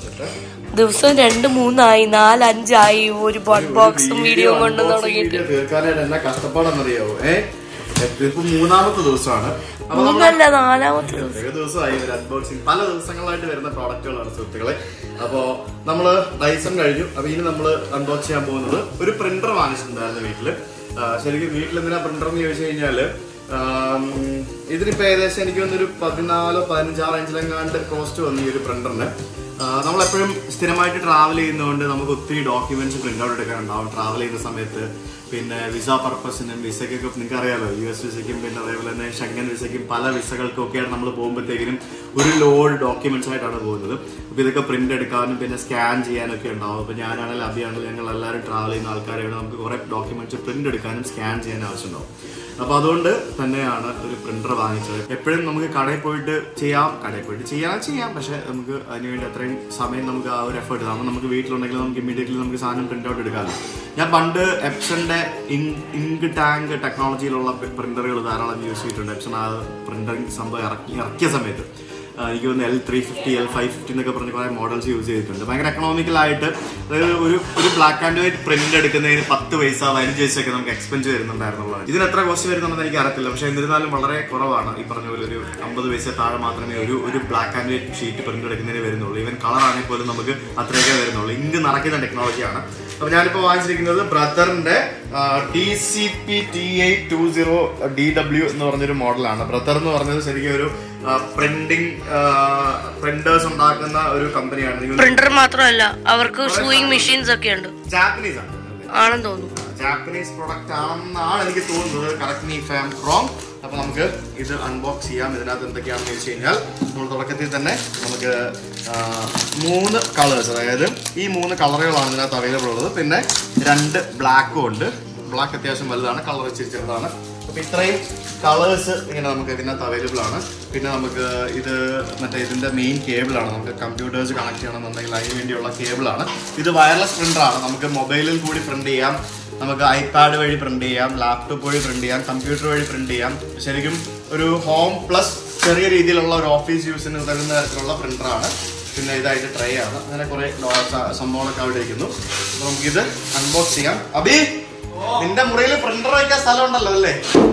ദിവസം രണ്ട് മൂന്നായി നാല് അഞ്ചായി ഒരു അൺബോക്സും വീഡിയോ കൊണ്ട് തുടങ്ങിയിട്ട് തീർക്കാനായിട്ട് എന്നാ കഷ്ടപ്പാടെന്നറിയാവോ ഏ ഇപ്പൊ മൂന്നാമത്തെ ദിവസമാണ് അപ്പൊ നമ്മള് മൂന്നല്ല നാലാമത്തെ ദിവസം പ്രത്യേക ദിവസമായി ഒരു അൺബോക്സിങ് പല ദിവസങ്ങളായിട്ട് വരുന്ന പ്രോഡക്റ്റുകളാണ് സുഹൃത്തുക്കളെ അപ്പോ നമ്മള് ഡൈസൺ കഴിഞ്ഞു അപ്പൊ ഇനി നമ്മള് അൺബോക്സ് ചെയ്യാൻ പോകുന്നത് ഒരു പ്രിന്റർ വാങ്ങിച്ചിട്ടുണ്ടായിരുന്നു വീട്ടില് ആ, ശരിക്കും വീട്ടിൽ എന്തിനാ പ്രിന്റർ എന്ന് ചോദിച്ചു കഴിഞ്ഞാല് ആം, ഇതിനിപ്പോ ഏകദേശം എനിക്ക് തോന്നുന്നു ഒരു പതിനാലോ പതിനഞ്ചാറ് റേഞ്ചിലെങ്ങാണ്ട് കോസ്റ്റ് വന്നു ഈ ഒരു പ്രിന്ററിന് നമ്മളെപ്പോഴും സ്ഥിരമായിട്ട് ട്രാവൽ ചെയ്യുന്നതുകൊണ്ട് നമുക്ക് ഒത്തിരി ഡോക്യുമെന്റ്സ് പ്രിന്റ് ഔട്ട് എടുക്കാനുണ്ടാവും ട്രാവൽ ചെയ്യുന്ന സമയത്ത് പിന്നെ വിസ പർപ്പസിനും വിസയ്ക്കൊക്കെ നിങ്ങൾക്ക് അറിയാലോ യു എസ് വിസയ്ക്കും പിന്നെ അതേപോലെ തന്നെ ഷെങ്കൻ വിസയ്ക്കും പല വിസകൾക്കും ഒക്കെയാണ് നമ്മൾ പോകുമ്പോഴത്തേക്കിനും ഒരു ലോഡ് ഡോക്യുമെന്റ്സ് ആയിട്ടാണ് പോകുന്നത് അപ്പോൾ ഇതൊക്കെ പ്രിന്റ് എടുക്കാനും പിന്നെ സ്കാൻ ചെയ്യാനൊക്കെ ഉണ്ടാവും അപ്പോൾ ഞാനാണെങ്കിലും അഭിയാണെങ്കിലും ഞങ്ങൾ എല്ലാവരും ട്രാവൽ ചെയ്യുന്ന ആൾക്കാരാണ് നമുക്ക് കുറേ ഡോക്യുമെന്റ്സ് പ്രിന്റ് എടുക്കാനും സ്കാൻ ചെയ്യാൻ ആവശ്യമുണ്ടാവും അപ്പൊ അതുകൊണ്ട് തന്നെയാണ് ഒരു പ്രിന്റർ വാങ്ങിച്ചത് എപ്പോഴും നമുക്ക് കടയിൽ പോയിട്ട് ചെയ്യാം കടയിൽ പോയിട്ട് ചെയ്യാൻ ചെയ്യാം പക്ഷെ നമുക്ക് അതിനുവേണ്ടി അത്രയും സമയം നമുക്ക് ആ ഒരു എഫേർട്ട് ആകുമ്പോൾ നമുക്ക് വീട്ടിലുണ്ടെങ്കിൽ നമുക്ക് ഇമ്മീഡിയറ്റ്ലി നമുക്ക് സാധനം പ്രിന്റ് ഔട്ട് എടുക്കാമല്ലോ ഞാൻ പണ്ട് എപ്സന്റെ ഇങ്ക് ടാങ്ക് ടെക്നോളജിയിലുള്ള പ്രിന്ററുകൾ ധാരാളം യൂസ് ചെയ്തിട്ടുണ്ട് എപ്സൺ ആ പ്രിന്റിംഗ് സംഭവം ഇറക്കി ഇറക്കിയ സമയത്ത് ആ, എനിക്ക് തോന്നുന്നു L three fifty L five fifty എന്നൊക്കെ പറഞ്ഞ് കുറേ മോഡൽസ് യൂസ് ചെയ്തിട്ടുണ്ട് ഭയങ്കര എക്കണോമിക്കലായിട്ട് അതായത് ഒരു ഒരു ബ്ലാക്ക് ആൻഡ് വൈറ്റ് പ്രിന്റ് എടുക്കുന്നതിന് പത്ത് പൈസ പതിനഞ്ച് പൈസയൊക്കെ നമുക്ക് എക്സ്പെൻസ് വരുന്നുണ്ടായിരുന്നുള്ളത് ഇതിന് എത്ര കോസ്റ്റ് വരുന്നുണ്ടെന്ന് എനിക്ക് അറിയത്തില്ല പക്ഷേ എന്നിരുന്നാലും വളരെ കുറവാണ് ഈ പറഞ്ഞ പോലെ ഒരു അമ്പത് പൈസ താഴെ മാത്രമേ ഒരു ഒരു black and white sheet print എടുക്കുന്നതിന് വരുന്നുള്ളൂ ഈവൻ കളർ ആണെങ്കിൽ പോലും നമുക്ക് അത്രയൊക്കെ വരുന്നുള്ളൂ ഇങ്ക് നിറയ്ക്കുന്ന ടെക്നോളജിയാണ് അപ്പൊ ഞാനിപ്പോ വാങ്ങിച്ചിരിക്കുന്നത് ബ്രദറിന്റെ T C P T eight two zero D W എന്ന് പറഞ്ഞൊരു മോഡലാണ് ബ്രദർ എന്ന് പറഞ്ഞത് ശരിക്കും ഒരു പ്രിന്റിംഗ് പ്രിന്റേഴ്സ് ഉണ്ടാക്കുന്ന ഒരു കമ്പനിയാണ് നിങ്ങൾ പ്രിന്റർ മാത്രമല്ല അവർക്ക് സൂയിങ് മെഷീൻസ് ഒക്കെ ഉണ്ട് ജാപ്പനീസ് ആണ് ആണെന്ന് തോന്നുന്നു ജാപ്പനീസ് പ്രൊഡക്റ്റ് ആണെന്നാണ് എനിക്ക് തോന്നുന്നത് കറക്റ്റ് മീ ഫാം റോങ് അപ്പൊ നമുക്ക് ഇത് അൺബോക്സ് ചെയ്യാം ഇതിനകത്ത് എന്തൊക്കെയാണെന്ന് വെച്ച് കഴിഞ്ഞാൽ നമ്മൾ തുടക്കത്തിൽ തന്നെ നമുക്ക് ആ, മൂന്ന് കളേഴ്സ് അതായത് ഈ മൂന്ന് കളറുകളാണ് ഇതിനകത്ത് അവൈലബിൾ ഉള്ളത് പിന്നെ രണ്ട് ബ്ലാക്കും ഉണ്ട് ബ്ലാക്ക് അത്യാവശ്യം വലുതാണ് കളർ ഇച്ചിരി ചെറുതാണ് അപ്പൊ ഇത്രയും കളേഴ്സ് ഇങ്ങനെ നമുക്ക് ഇതിനകത്ത് അവൈലബിൾ ആണ് പിന്നെ നമുക്ക് ഇത് മറ്റേ ഇതിന്റെ മെയിൻ കേബിൾ ആണ് നമുക്ക് കമ്പ്യൂട്ടേഴ്സ് കണക്ട് ചെയ്യണമെന്നുണ്ടെങ്കിൽ അതിന് വേണ്ടിയുള്ള കേബിൾ ആണ് ഇത് വയർലെസ് പ്രിന്റർ ആണ് നമുക്ക് മൊബൈലിൽ കൂടി പ്രിന്റ് ചെയ്യാം നമുക്ക് ഐപാഡ് വഴി പ്രിന്റ് ചെയ്യാം ലാപ്ടോപ്പ് വഴി പ്രിന്റ് ചെയ്യാം കമ്പ്യൂട്ടർ വഴി പ്രിന്റ് ചെയ്യാം ശരിക്കും ഒരു ഹോം പ്ലസ് ചെറിയ രീതിയിലുള്ള ഒരു ഓഫീസ് യൂസിന് തരുന്ന തരത്തിലുള്ള പ്രിന്റർ ആണ് പിന്നെ ഇതായിട്ട് ട്രൈ ആണ് അങ്ങനെ കുറെ സംഭവങ്ങളൊക്കെ അവിടെ ഇരിക്കുന്നു അപ്പൊ നമുക്കിത് അൺബോക്സ് ചെയ്യാം അബി നിന്റെ മുറിയിൽ പ്രിന്റർ വയ്ക്കാൻ സ്ഥലം ഉണ്ടല്ലോ അല്ലേ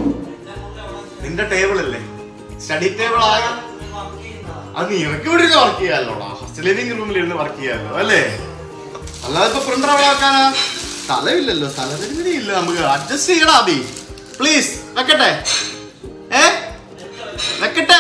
നിന്റെ ടേബിൾ അല്ലേ സ്റ്റഡി ടേബിൾ ആകെ അത് നിനക്ക് ഇവിടെ ഇരുന്ന് വർക്ക് ചെയ്യാമല്ലോടാ ലിവിംഗ് റൂമിൽ ഇരുന്ന് വർക്ക് ചെയ്യാമല്ലോ അല്ലേ അല്ലാതെ ഇപ്പൊ പ്രിന്റർ അവിടെ വെക്കാനാ സ്ഥലമില്ലല്ലോ സ്ഥലപരിമിതി ഇല്ല നമുക്ക് അഡ്ജസ്റ്റ് ചെയ്യടാ അബി പ്ലീസ് വെക്കട്ടെ ഏ വെക്കട്ടെ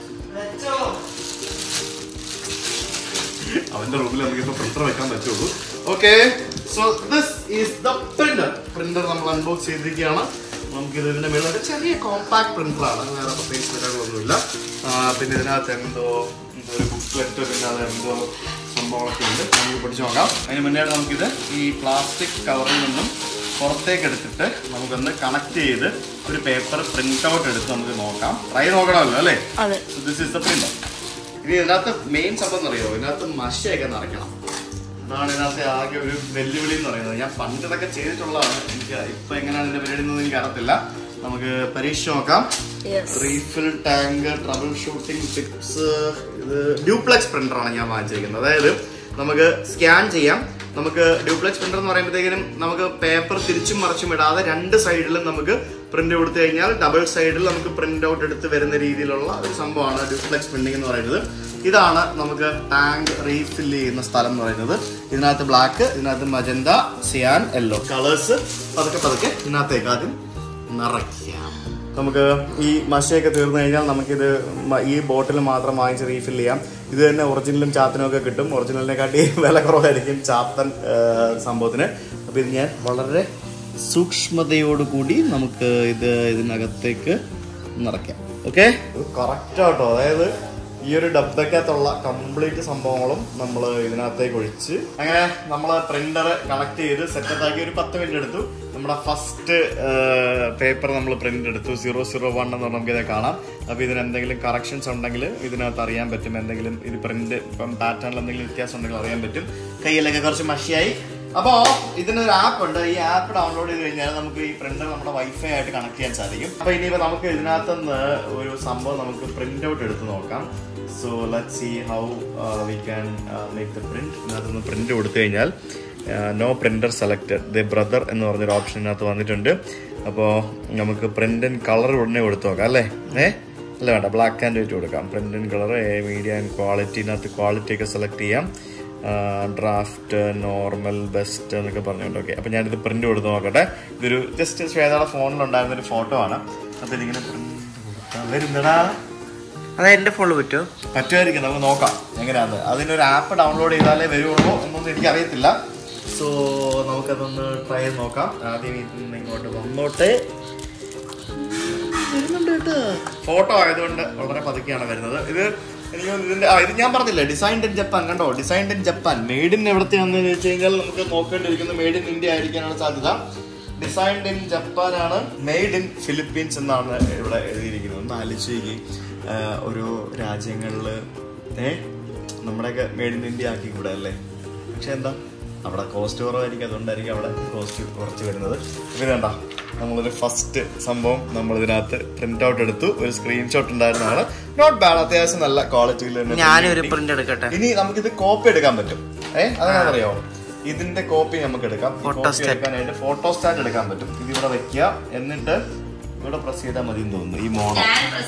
അവന്റെ റൂമിൽ നമുക്ക് ഇപ്പൊ പ്രിന്റർ വെക്കാൻ പറ്റുള്ളൂ okay so this is the printer printer നമ്മൾ അൺബോക്സ് ചെയ്തിരിക്കുകയാണ് നമുക്ക് ഇതിന്റെ മേളിൽ ഒരു ചെറിയ കോമ്പാക്ട് പ്രിന്റർ ആണ് വേറെ പ്രത്യേകിച്ച് വിലകളൊന്നുമില്ല ആ, പിന്നെ ഇതിനകത്ത് എന്തോ എന്തോ ഒരു ബുക്ക്ലെറ്റ് പിന്നെ അത് എന്തോ സംഭവങ്ങളൊക്കെ ഉണ്ട് നമുക്ക് പഠിച്ചു നോക്കാം അതിന് മുന്നേ നമുക്കിത് ഈ പ്ലാസ്റ്റിക് കവറിൽ നിന്നും പുറത്തേക്ക് എടുത്തിട്ട് നമുക്കൊന്ന് കണക്ട് ചെയ്ത് ഒരു പേപ്പർ പ്രിന്റ് ഔട്ട് എടുത്ത് നമുക്ക് നോക്കാം ട്രൈ നോക്കണമല്ലോ അല്ലേ അതെ So this is the printer. ഇനി ഇതിനകത്ത് മെയിൻ സംഭവം എന്നറിയോ ഇതിനകത്ത് മഷയൊക്കെ നിറയ്ക്കണം അതാണ് ഇതിനകത്തെ ആകെ ഒരു വെല്ലുവിളി എന്ന് പറയുന്നത് ഞാൻ പണ്ട് ഇതൊക്കെ ചെയ്തിട്ടുള്ളതാണ് എനിക്ക് ഇപ്പൊ എങ്ങനെയാണ് ഇതിന്റെ പരിപാടി എന്നൊന്നും എനിക്ക് അറിയത്തില്ല നമുക്ക് പരീക്ഷ നോക്കാം yes refill tank troubleshooting tips ഇത് ഡ്യൂപ്ലെക്സ് പ്രിന്റർ ആണ് ഞാൻ വാങ്ങിച്ചിരിക്കുന്നത് അതായത് നമുക്ക് സ്കാൻ ചെയ്യാം നമുക്ക് ഡ്യൂപ്ലെക്സ് പ്രിന്റർ എന്ന് പറയുമ്പോഴത്തേക്കിനും നമുക്ക് പേപ്പർ തിരിച്ചും മറിച്ചും ഇടാതെ രണ്ട് സൈഡിലും നമുക്ക് പ്രിന്റ് കൊടുത്തു കഴിഞ്ഞാൽ ഡബിൾ സൈഡിൽ നമുക്ക് പ്രിന്റ് ഔട്ട് എടുത്ത് വരുന്ന രീതിയിലുള്ള ഒരു സംഭവമാണ് ഡ്യൂപ്ലെക്സ് പ്രിന്റിംഗ് എന്ന് പറയുന്നത് ഇതാണ് നമുക്ക് ടാങ്ക് റീഫിൽ ചെയ്യുന്ന സ്ഥലം എന്ന് പറയുന്നത് ഇതിനകത്ത് ബ്ലാക്ക് ഇതിനകത്ത് മജന്ത സിയാൻ യെല്ലോ കളേഴ്സ് പതുക്കെ പതുക്കെ ഇതിനകത്തേക്ക് ആദ്യം നിറയ്ക്കാം നമുക്ക് ഈ മഷയൊക്കെ തീർന്നു കഴിഞ്ഞാൽ നമുക്കിത് മ- ഈ ബോട്ടിൽ മാത്രം വാങ്ങിച്ച് റീഫിൽ ചെയ്യാം ഇത് തന്നെ ഒറിജിനലും ചാത്തനും ഒക്കെ കിട്ടും ഒറിജിനലിനെക്കാട്ടി വില കുറവായിരിക്കും ചാത്തൻ ആ, സംഭവത്തിന് അപ്പോൾ ഇത് ഞാൻ വളരെ സൂക്ഷ്മതയോടുകൂടി നമുക്ക് ഇത് ഇതിനകത്തേക്ക് നിറയ്ക്കാം ഓക്കെ കറക്റ്റ് ആട്ടോ അതായത് ഈ ഒരു ഡബ്ബക്കകത്തുള്ള കംപ്ലീറ്റ് സംഭവങ്ങളും നമ്മൾ ഇതിനകത്തേക്ക് ഒഴിച്ച് അങ്ങനെ നമ്മൾ പ്രിന്റർ കണക്ട് ചെയ്ത് സെറ്റപ്പ് ആക്കി ഒരു പത്ത് മിനിറ്റ് എടുത്തു നമ്മുടെ ഫസ്റ്റ് പേപ്പർ നമ്മൾ പ്രിന്റ് എടുത്തു സീറോ സീറോ വൺ എന്ന് നമുക്ക് ഇത് കാണാം അപ്പോൾ ഇതിന് എന്തെങ്കിലും കറക്ഷൻസ് ഉണ്ടെങ്കിൽ ഇതിനകത്ത് അറിയാൻ പറ്റും എന്തെങ്കിലും ഇത് പ്രിന്റ് ഇപ്പം പാറ്റേണിൽ എന്തെങ്കിലും വ്യത്യാസം ഉണ്ടെങ്കിൽ അറിയാൻ പറ്റും കയ്യിലൊക്കെ കുറച്ച് മഷിയായി അപ്പോൾ ഇതിനൊരു ആപ്പ് ഉണ്ട് ഈ ആപ്പ് ഡൗൺലോഡ് ചെയ്ത് കഴിഞ്ഞാൽ നമുക്ക് ഈ പ്രിന്റർ നമ്മുടെ വൈഫൈ ആയിട്ട് കണക്ട് ചെയ്യാൻ സാധിക്കും അപ്പോൾ ഇനിയിപ്പോൾ നമുക്ക് ഇതിനകത്തുനിന്ന് ഒരു സംഭവം നമുക്ക് പ്രിന്റ് ഔട്ട് എടുത്ത് നോക്കാം so let see how we can make the print ഇതിനകത്തുനിന്ന് പ്രിന്റ് കൊടുത്തു കഴിഞ്ഞാൽ no printer selected the brother എന്ന് പറഞ്ഞൊരു ഓപ്ഷൻ ഇതിനകത്ത് വന്നിട്ടുണ്ട് അപ്പോൾ നമുക്ക് പ്രിന്റ് ആൻഡ് കളർ ഉടനെ കൊടുത്തു നോക്കാം അല്ലേ ഏ അല്ല വേണ്ട ബ്ലാക്ക് ആൻഡ് വൈറ്റ് കൊടുക്കാം print and colour media and quality ഇതിനകത്ത് ക്വാളിറ്റി ഒക്കെ സെലക്ട് ചെയ്യാം ഡ്രാഫ്റ്റ് നോർമൽ ബെസ്റ്റ് എന്നൊക്കെ പറഞ്ഞുകൊണ്ട് ഓക്കെ അപ്പോൾ ഞാനിത് പ്രിന്റ് കൊടുത്ത് നോക്കട്ടെ ഇതൊരു ജസ്റ്റ് ശ്വേതയുടെ ഫോണിലുണ്ടായിരുന്ന ഒരു ഫോട്ടോ ആണ് അപ്പോൾ ഇതിങ്ങനെ പ്രിന്റ് കൊടുക്കാൻ വരുന്നടാ അത് എന്റെ ഫോണിൽ പറ്റുമോ പറ്റുമായിരിക്കും നമുക്ക് നോക്കാം എങ്ങനെയാന്ന് അതിനൊരു ആപ്പ് ഡൗൺലോഡ് ചെയ്താലേ വരുള്ളൂ എന്നൊന്നും എനിക്ക് അറിയത്തില്ല സോ നമുക്കതൊന്ന് ട്രൈ ചെയ്ത് നോക്കാം ആദ്യം ഇതിൽ ഇങ്ങോട്ട് വന്നോട്ടെ വരുന്നുണ്ട് കേട്ടോ ഫോട്ടോ ആയതുകൊണ്ട് വളരെ പതുക്കെയാണ് വരുന്നത് ഇത് എനിക്ക് തോന്നുന്നു ഇതിന്റെ ആ ഇത് ഞാൻ പറഞ്ഞില്ലേ ഡിസൈൻഡ് ഇൻ ജപ്പാൻ കണ്ടോ designed in Japan made in എവിടത്തെയാണെന്ന് ചോദിച്ചു കഴിഞ്ഞാൽ നമുക്ക് നോക്കേണ്ടിയിരിക്കുന്നത് മെയ്ഡ് ഇൻ ഇന്ത്യ ആയിരിക്കാനാണ് സാധ്യത ഡിസൈൻഡ് ഇൻ ജപ്പാൻ ആണ് മെയ്ഡ് ഇൻ ഫിലിപ്പീൻസ് എന്നാണ് ഇവിടെ എഴുതിയിരിക്കുന്നത് ഒന്ന് ആലോചിച്ച് ഓരോ രാജ്യങ്ങളിൽ ഏ നമ്മുടെയൊക്കെ മെയ്ഡ് ഇൻ ഇന്ത്യ ആക്കി കൂടെ അല്ലേ പക്ഷെ എന്താ അവിടെ കോസ്റ്റ് കുറവായിരിക്കും അതുകൊണ്ടായിരിക്കും അവിടെ കോസ്റ്റ് കുറച്ച് വരുന്നത് ഇത് വേണ്ട നമ്മളൊരു ഫസ്റ്റ് സംഭവം നമ്മൾ ഇതിനകത്ത് പ്രിന്റ് ഔട്ട് എടുത്തു ഒരു സ്ക്രീൻഷോട്ട് ഉണ്ടായിരുന്നതാണ് നോട്ട് ബാഡ് അത്യാവശ്യം നല്ല ക്വാളിറ്റിയിൽ തന്നെ ഞാനൊരു കിട്ടി. പ്രിന്റ് എടുക്കട്ടെ ഇനി നമുക്കിത് കോപ്പി എടുക്കാൻ പറ്റും ഏ അതെന്താണെന്നറിയോ ഇതിന്റെ കോപ്പി നമുക്ക് എടുക്കാം ഈ Photo കോപ്പി stat. എടുക്കാനായിട്ട് ഫോട്ടോ സ്റ്റാറ്റ് എടുക്കാൻ പറ്റും ഇത് ഇവിടെ വെക്കുക എന്നിട്ട് ഇവിടെ പ്രസ് ചെയ്താൽ മതി എന്ന് തോന്നുന്നു ഈ മോണോ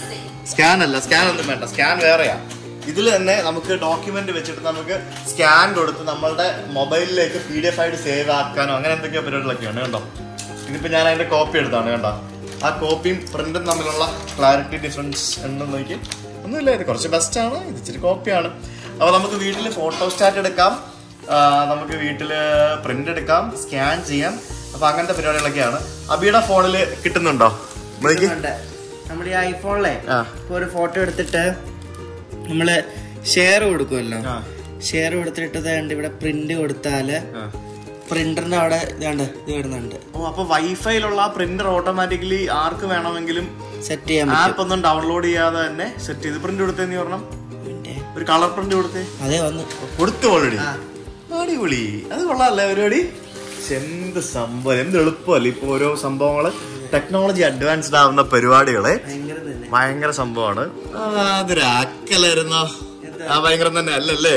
സ്കാൻ അല്ല സ്കാൻ ഒന്നും വേണ്ട സ്കാൻ വേറെയാ ഇതിൽ തന്നെ നമുക്ക് ഡോക്യുമെന്റ് വെച്ചിട്ട് നമുക്ക് സ്കാൻ കൊടുത്ത് നമ്മളുടെ മൊബൈലിലേക്ക് പി ഡി എഫ് ആയിട്ട് സേവ് ആക്കാനോ അങ്ങനെ എന്തൊക്കെയോ പരിപാടികളൊക്കെ ഉണ്ട് കണ്ടോ ഇതിപ്പോ ഞാൻ അതിന്റെ കോപ്പി എടുത്താണ് കണ്ടോ ആ കോപ്പിയും പ്രിന്റും തമ്മിലുള്ള ക്ലാരിറ്റി ഡിഫറൻസ് ഉണ്ടെന്ന് നോക്കി ഒന്നുമില്ല ഇത് കുറച്ച് ബെസ്റ്റ് ആണ് ഇത് ഇച്ചിരി കോപ്പിയാണ് അപ്പൊ നമുക്ക് വീട്ടിൽ ഫോട്ടോ സ്റ്റാറ്റ് എടുക്കാം ആ, നമുക്ക് വീട്ടിൽ പ്രിന്റ് എടുക്കാം സ്കാൻ ചെയ്യാം അപ്പൊ അങ്ങനത്തെ പരിപാടികളൊക്കെയാണ് അബിയുടെ ഫോണിൽ കിട്ടുന്നുണ്ടോ നോക്കി ഉണ്ട്. നമ്മുടെ ഈ ഐഫോണിലെ ആ. ഇപ്പൊ ഒരു ഫോട്ടോ എടുത്തിട്ട് നമ്മള് ഷെയർ കൊടുക്കുമല്ലോ ആ. ഷെയർ കൊടുത്തിട്ട് ഇതാണ്ട് ഇവിടെ പ്രിന്റ് കൊടുത്താല് ആ. പ്രിന്ററിന്റെ അവിടെ ഇതാണ്ട് ഇത് വരുന്നുണ്ട് ഓ അപ്പൊ വൈഫൈയിലുള്ള പ്രിന്റർ ഓട്ടോമാറ്റിക്കലി ആർക്ക് വേണമെങ്കിലും സെറ്റ് ചെയ്യാൻ പറ്റും ആപ്പ് ഒന്നും ഡൗൺലോഡ് ചെയ്യാതെ തന്നെ സെറ്റ് ചെയ്ത് പ്രിന്റ് കൊടുത്തേ നീ പറഞ്ഞ പിന്നെ ഒരു കളർ പ്രിന്റ് കൊടുത്തേ അതേ വന്നു കൊടുത്തു ഓൾറെഡി ആ. അടിപൊളി അത് കൊള്ളാല്ലേ പരിപാടി ശ്ശെ, എന്ത് സംഭവം എന്ത് എളുപ്പമല്ലേ ഇപ്പൊ ഓരോ സംഭവങ്ങള് ടെക്നോളജി അഡ്വാൻസ്ഡ് ആവുന്ന പരിപാടികളെ ഭയങ്കര തന്നെ ഭയങ്കര സംഭവമാണ് ആ, അതൊരു ആക്കലായിരുന്നോ ആ ഭയങ്കരം തന്നെ അല്ലല്ലേ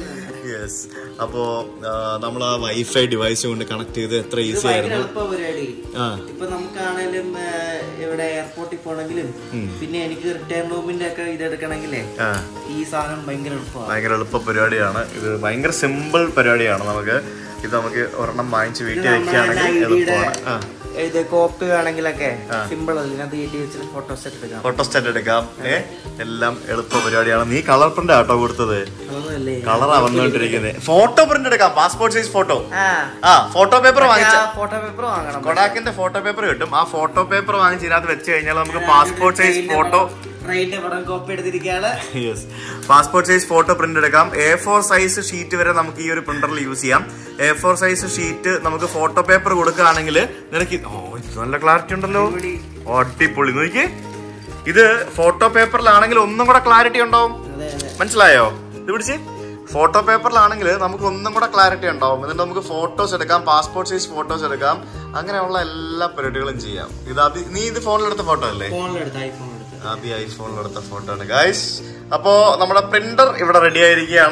യെസ് അപ്പോ നമ്മൾ ആ വൈഫൈ ഡിവൈസ് കൊണ്ട് കണക്ട് ചെയ്ത് എത്ര ഇത് ഈസി ഭയങ്കര ആയിരുന്നു എളുപ്പ പരിപാടി ആ ഇപ്പൊ നമുക്കാണേലും ആ, ഇവിടെ എയർപോർട്ടിൽ പോണെങ്കിലും പിന്നെ എനിക്ക് റിട്ടേൺ റൂമിന്റെ ഒക്കെ ഇത് എടുക്കണമെങ്കിലേ ആ ഈ സാധനം ഭയങ്കര എളുപ്പമാണ് ഭയങ്കര എളുപ്പ പരിപാടിയാണ് ഇത് ഭയങ്കര സിമ്പിൾ പരിപാടിയാണ് നമുക്ക് ഇത് നമുക്ക് ഒരെണ്ണം വാങ്ങിച്ച് വീട്ടിൽ വെക്കുകയാണെങ്കിൽ എളുപ്പമാണ് ആ ഇത് കോപ്പി വേണമെങ്കിലൊക്കെ സിമ്പിൾ അല്ല ഇതിനകത്ത് എഴുതി വെച്ചിട്ട് ഫോട്ടോസ് എടുക്കാം ഫോട്ടോ സ്റ്റാറ്റ് എടുക്കാം ഏ എല്ലാം എളുപ്പ പരിപാടിയാണ് നീ കളർ പ്രിന്റ് ആട്ടോ കൊടുത്തത് അതൊന്നുമല്ലേ കളറാ വന്നുകൊണ്ടിരിക്കുന്നത് ഫോട്ടോ പ്രിന്റ് എടുക്കാം പാസ്പോർട്ട് സൈസ് ഫോട്ടോ ആ ആ ഫോട്ടോ പേപ്പർ വാങ്ങിച്ച ഫോട്ടോ പേപ്പർ വാങ്ങണം കൊടാക്കിന്റെ ഫോട്ടോ പേപ്പർ കിട്ടും ആ ഫോട്ടോ പേപ്പർ വാങ്ങിച്ച് ഇതിനകത്ത് വെച്ച് കഴിഞ്ഞാൽ നമുക്ക് പാസ്പോർട്ട് സൈസ് ഫോട്ടോ ട്രെയിനിന്റെ പടം കോപ്പി എടുത്തിരിക്കുകയാണ് yes passport size photo print എടുക്കാം എ ഫോർ സൈസ് ഷീറ്റ് വരെ നമുക്ക് ഈ ഒരു പ്രിന്ററിൽ യൂസ് ചെയ്യാം എ ഫോർ സൈസ് ഷീറ്റ് നമുക്ക് ഫോട്ടോ പേപ്പർ കൊടുക്കുകയാണെങ്കിൽ നിനക്ക് ഇത്- ഓ ഇത് നല്ല ക്ലാരിറ്റി ഉണ്ടല്ലോ അടിപൊളി നോക്കി ഇത് ഫോട്ടോ പേപ്പറിലാണെങ്കിൽ ഒന്നും കൂടെ ക്ലാരിറ്റി ഉണ്ടാവും അതെ അതെ മനസ്സിലായോ ഇത് പിടിച്ച് ഫോട്ടോ പേപ്പറിലാണെങ്കിൽ നമുക്ക് ഒന്നും കൂടെ ക്ലാരിറ്റി ഉണ്ടാവും എന്നിട്ട് നമുക്ക് ഫോട്ടോസ് എടുക്കാം പാസ്പോർട്ട് സൈസ് ഫോട്ടോസ് എടുക്കാം അങ്ങനെയുള്ള എല്ലാ പരിപാടികളും ചെയ്യാം ഇത് അതി നീ ഇത് ഫോണിലെടുത്ത ഫോട്ടോ അല്ലേ ഫോണിലെടുത്ത് ഐഫോൺ എടുത്ത് ആദ്യ ഐഫോണിലെടുത്ത ഫോട്ടോ ആണ് ഗൈസ് അപ്പോ നമ്മുടെ പ്രിന്റർ ഇവിടെ റെഡി ആയിരിക്കുകയാണ്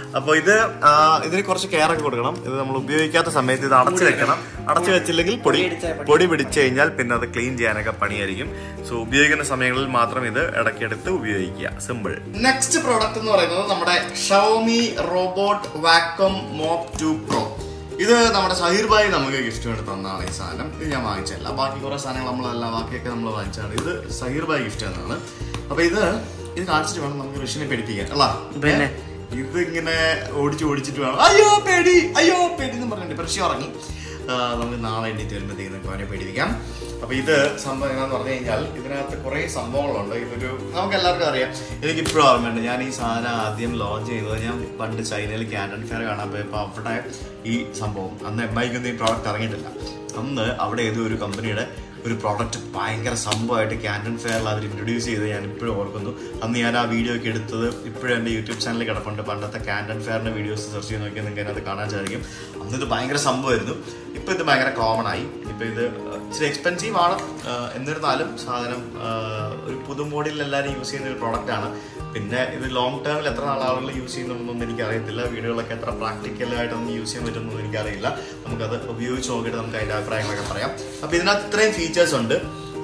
അപ്പോൾ ഇത് ആ, ഇതിന് കുറച്ച് കെയർ ഒക്കെ കൊടുക്കണം ഇത് നമ്മൾ ഉപയോഗിക്കാത്ത സമയത്ത് ഇത് അടച്ചു വെക്കണം അടച്ചു വെച്ചില്ലെങ്കിൽ പൊടി പൊടി പിടിച്ചു കഴിഞ്ഞാൽ പിന്നെ അത് ക്ലീൻ ചെയ്യാനൊക്കെ പണിയായിരിക്കും സോ ഉപയോഗിക്കുന്ന സമയങ്ങളിൽ മാത്രം ഇത് ഇടയ്ക്കെടുത്ത് ഉപയോഗിക്കുക സിമ്പിൾ നെക്സ്റ്റ് പ്രോഡക്റ്റ് എന്ന് പറയുന്നത് നമ്മുടെ Xiaomi robot vacuum mop two pro ഇത് നമ്മുടെ ഷഹീർ ഭായി നമുക്ക് ഗിഫ്റ്റ് വേണ്ടി തന്നതാണ് ഈ സാധനം ഇത് ഞാൻ വാങ്ങിച്ചല്ല ബാക്കി കുറെ സാധനങ്ങൾ നമ്മളല്ല ബാക്കിയൊക്കെ നമ്മൾ വാങ്ങിച്ചാണ് ഇത് ഷഹീർ ഭായി ഗിഫ്റ്റ് തന്നതാണ് അപ്പൊ ഇത് ഇത് കാണിച്ചിട്ട് വേണം നമുക്ക് ഋഷിനെ പഠിപ്പിക്കാൻ അല്ല പിന്നെ? ഇത് ഇങ്ങനെ ഓടിച്ച് ഓടിച്ചിട്ട് വേണം അയ്യോ പേടി അയ്യോ പേടി എന്ന് പറഞ്ഞിട്ട് ഋഷി ഉറങ്ങി ആ, നമുക്ക് നാളെ എണ്ണീറ്റ് വരുമ്പോഴത്തേക്ക് നമുക്ക് അവനെ പേടിപ്പിക്കാം അപ്പൊ ഇത് സംഭവം എന്താന്ന് പറഞ്ഞു കഴിഞ്ഞാൽ ഇതിനകത്ത് കുറെ സംഭവങ്ങളുണ്ട് ഇതൊരു നമുക്ക് എല്ലാവർക്കും അറിയാം എനിക്ക് ഇപ്പോഴും ഓർമ്മയുണ്ട് ഞാൻ ഈ സാധനം ആദ്യം ലോഞ്ച് ചെയ്തത് ഞാൻ പണ്ട് ചൈനയിൽ ക്യാൻഡൻ ഫെയർ കാണാൻ പോയപ്പോൾ അവിടെ ഈ സംഭവം അന്ന് എം ഐക്കൊന്നും ഈ പ്രോഡക്റ്റ് ഇറങ്ങിയിട്ടില്ല അന്ന് അവിടെ ഏതോ ഒരു കമ്പനിയുടെ ഒരു പ്രോഡക്റ്റ് ഭയങ്കര സംഭവമായിട്ട് ക്യാൻഡൻ ഫെയറിൽ അവർ ഇൻട്രൊഡ്യൂസ് ചെയ്ത് ഞാൻ ഇപ്പോഴും ഓർക്കുന്നു അന്ന് ഞാൻ ആ വീഡിയോ ഒക്കെ എടുത്തത് ഇപ്പോഴും എൻ്റെ യൂട്യൂബ് ചാനലിൽ കിടപ്പുണ്ട് പണ്ടത്തെ ക്യാൻഡൻ ഫെയറിൻ്റെ വീഡിയോസ് സെർച്ച് ചെയ്ത് നോക്കിയാൽ നിങ്ങൾക്ക് അതിനകത്ത് കാണാൻ സാധിക്കും അന്ന് ഇത് ഭയങ്കര സംഭവമായിരുന്നു ഇപ്പോൾ ഇത് ഭയങ്കര കോമൺ ആയി ഇപ്പോൾ ഇത് ഇച്ചിരി എക്സ്പെൻസീവ് ആണ് ആ, എന്നിരുന്നാലും സാധനം ആ, ഒരു പുതു മോഡിൽ എല്ലാവരും യൂസ് ചെയ്യുന്ന ഒരു പ്രോഡക്റ്റ് ആണ് പിന്നെ ഇത് ലോങ് ടേമിൽ എത്ര നാൾ ആളുകൾ യൂസ് ചെയ്യുന്നുണ്ടെന്നൊന്നും എനിക്കറിയത്തില്ല വീഡിയോകളൊക്കെ എത്ര പ്രാക്ടിക്കലായിട്ടൊന്നും യൂസ് ചെയ്യാൻ പറ്റുമെന്നൊന്നും എനിക്കറിയില്ല നമുക്കത് ഉപയോഗിച്ച് നോക്കിയിട്ട് നമുക്ക് അതിൻ്റെ അഭിപ്രായങ്ങളൊക്കെ പറയാം അപ്പോൾ ഇതിനകത്ത് ഇത്രയും ഫീച്ചേഴ്സ് ഉണ്ട്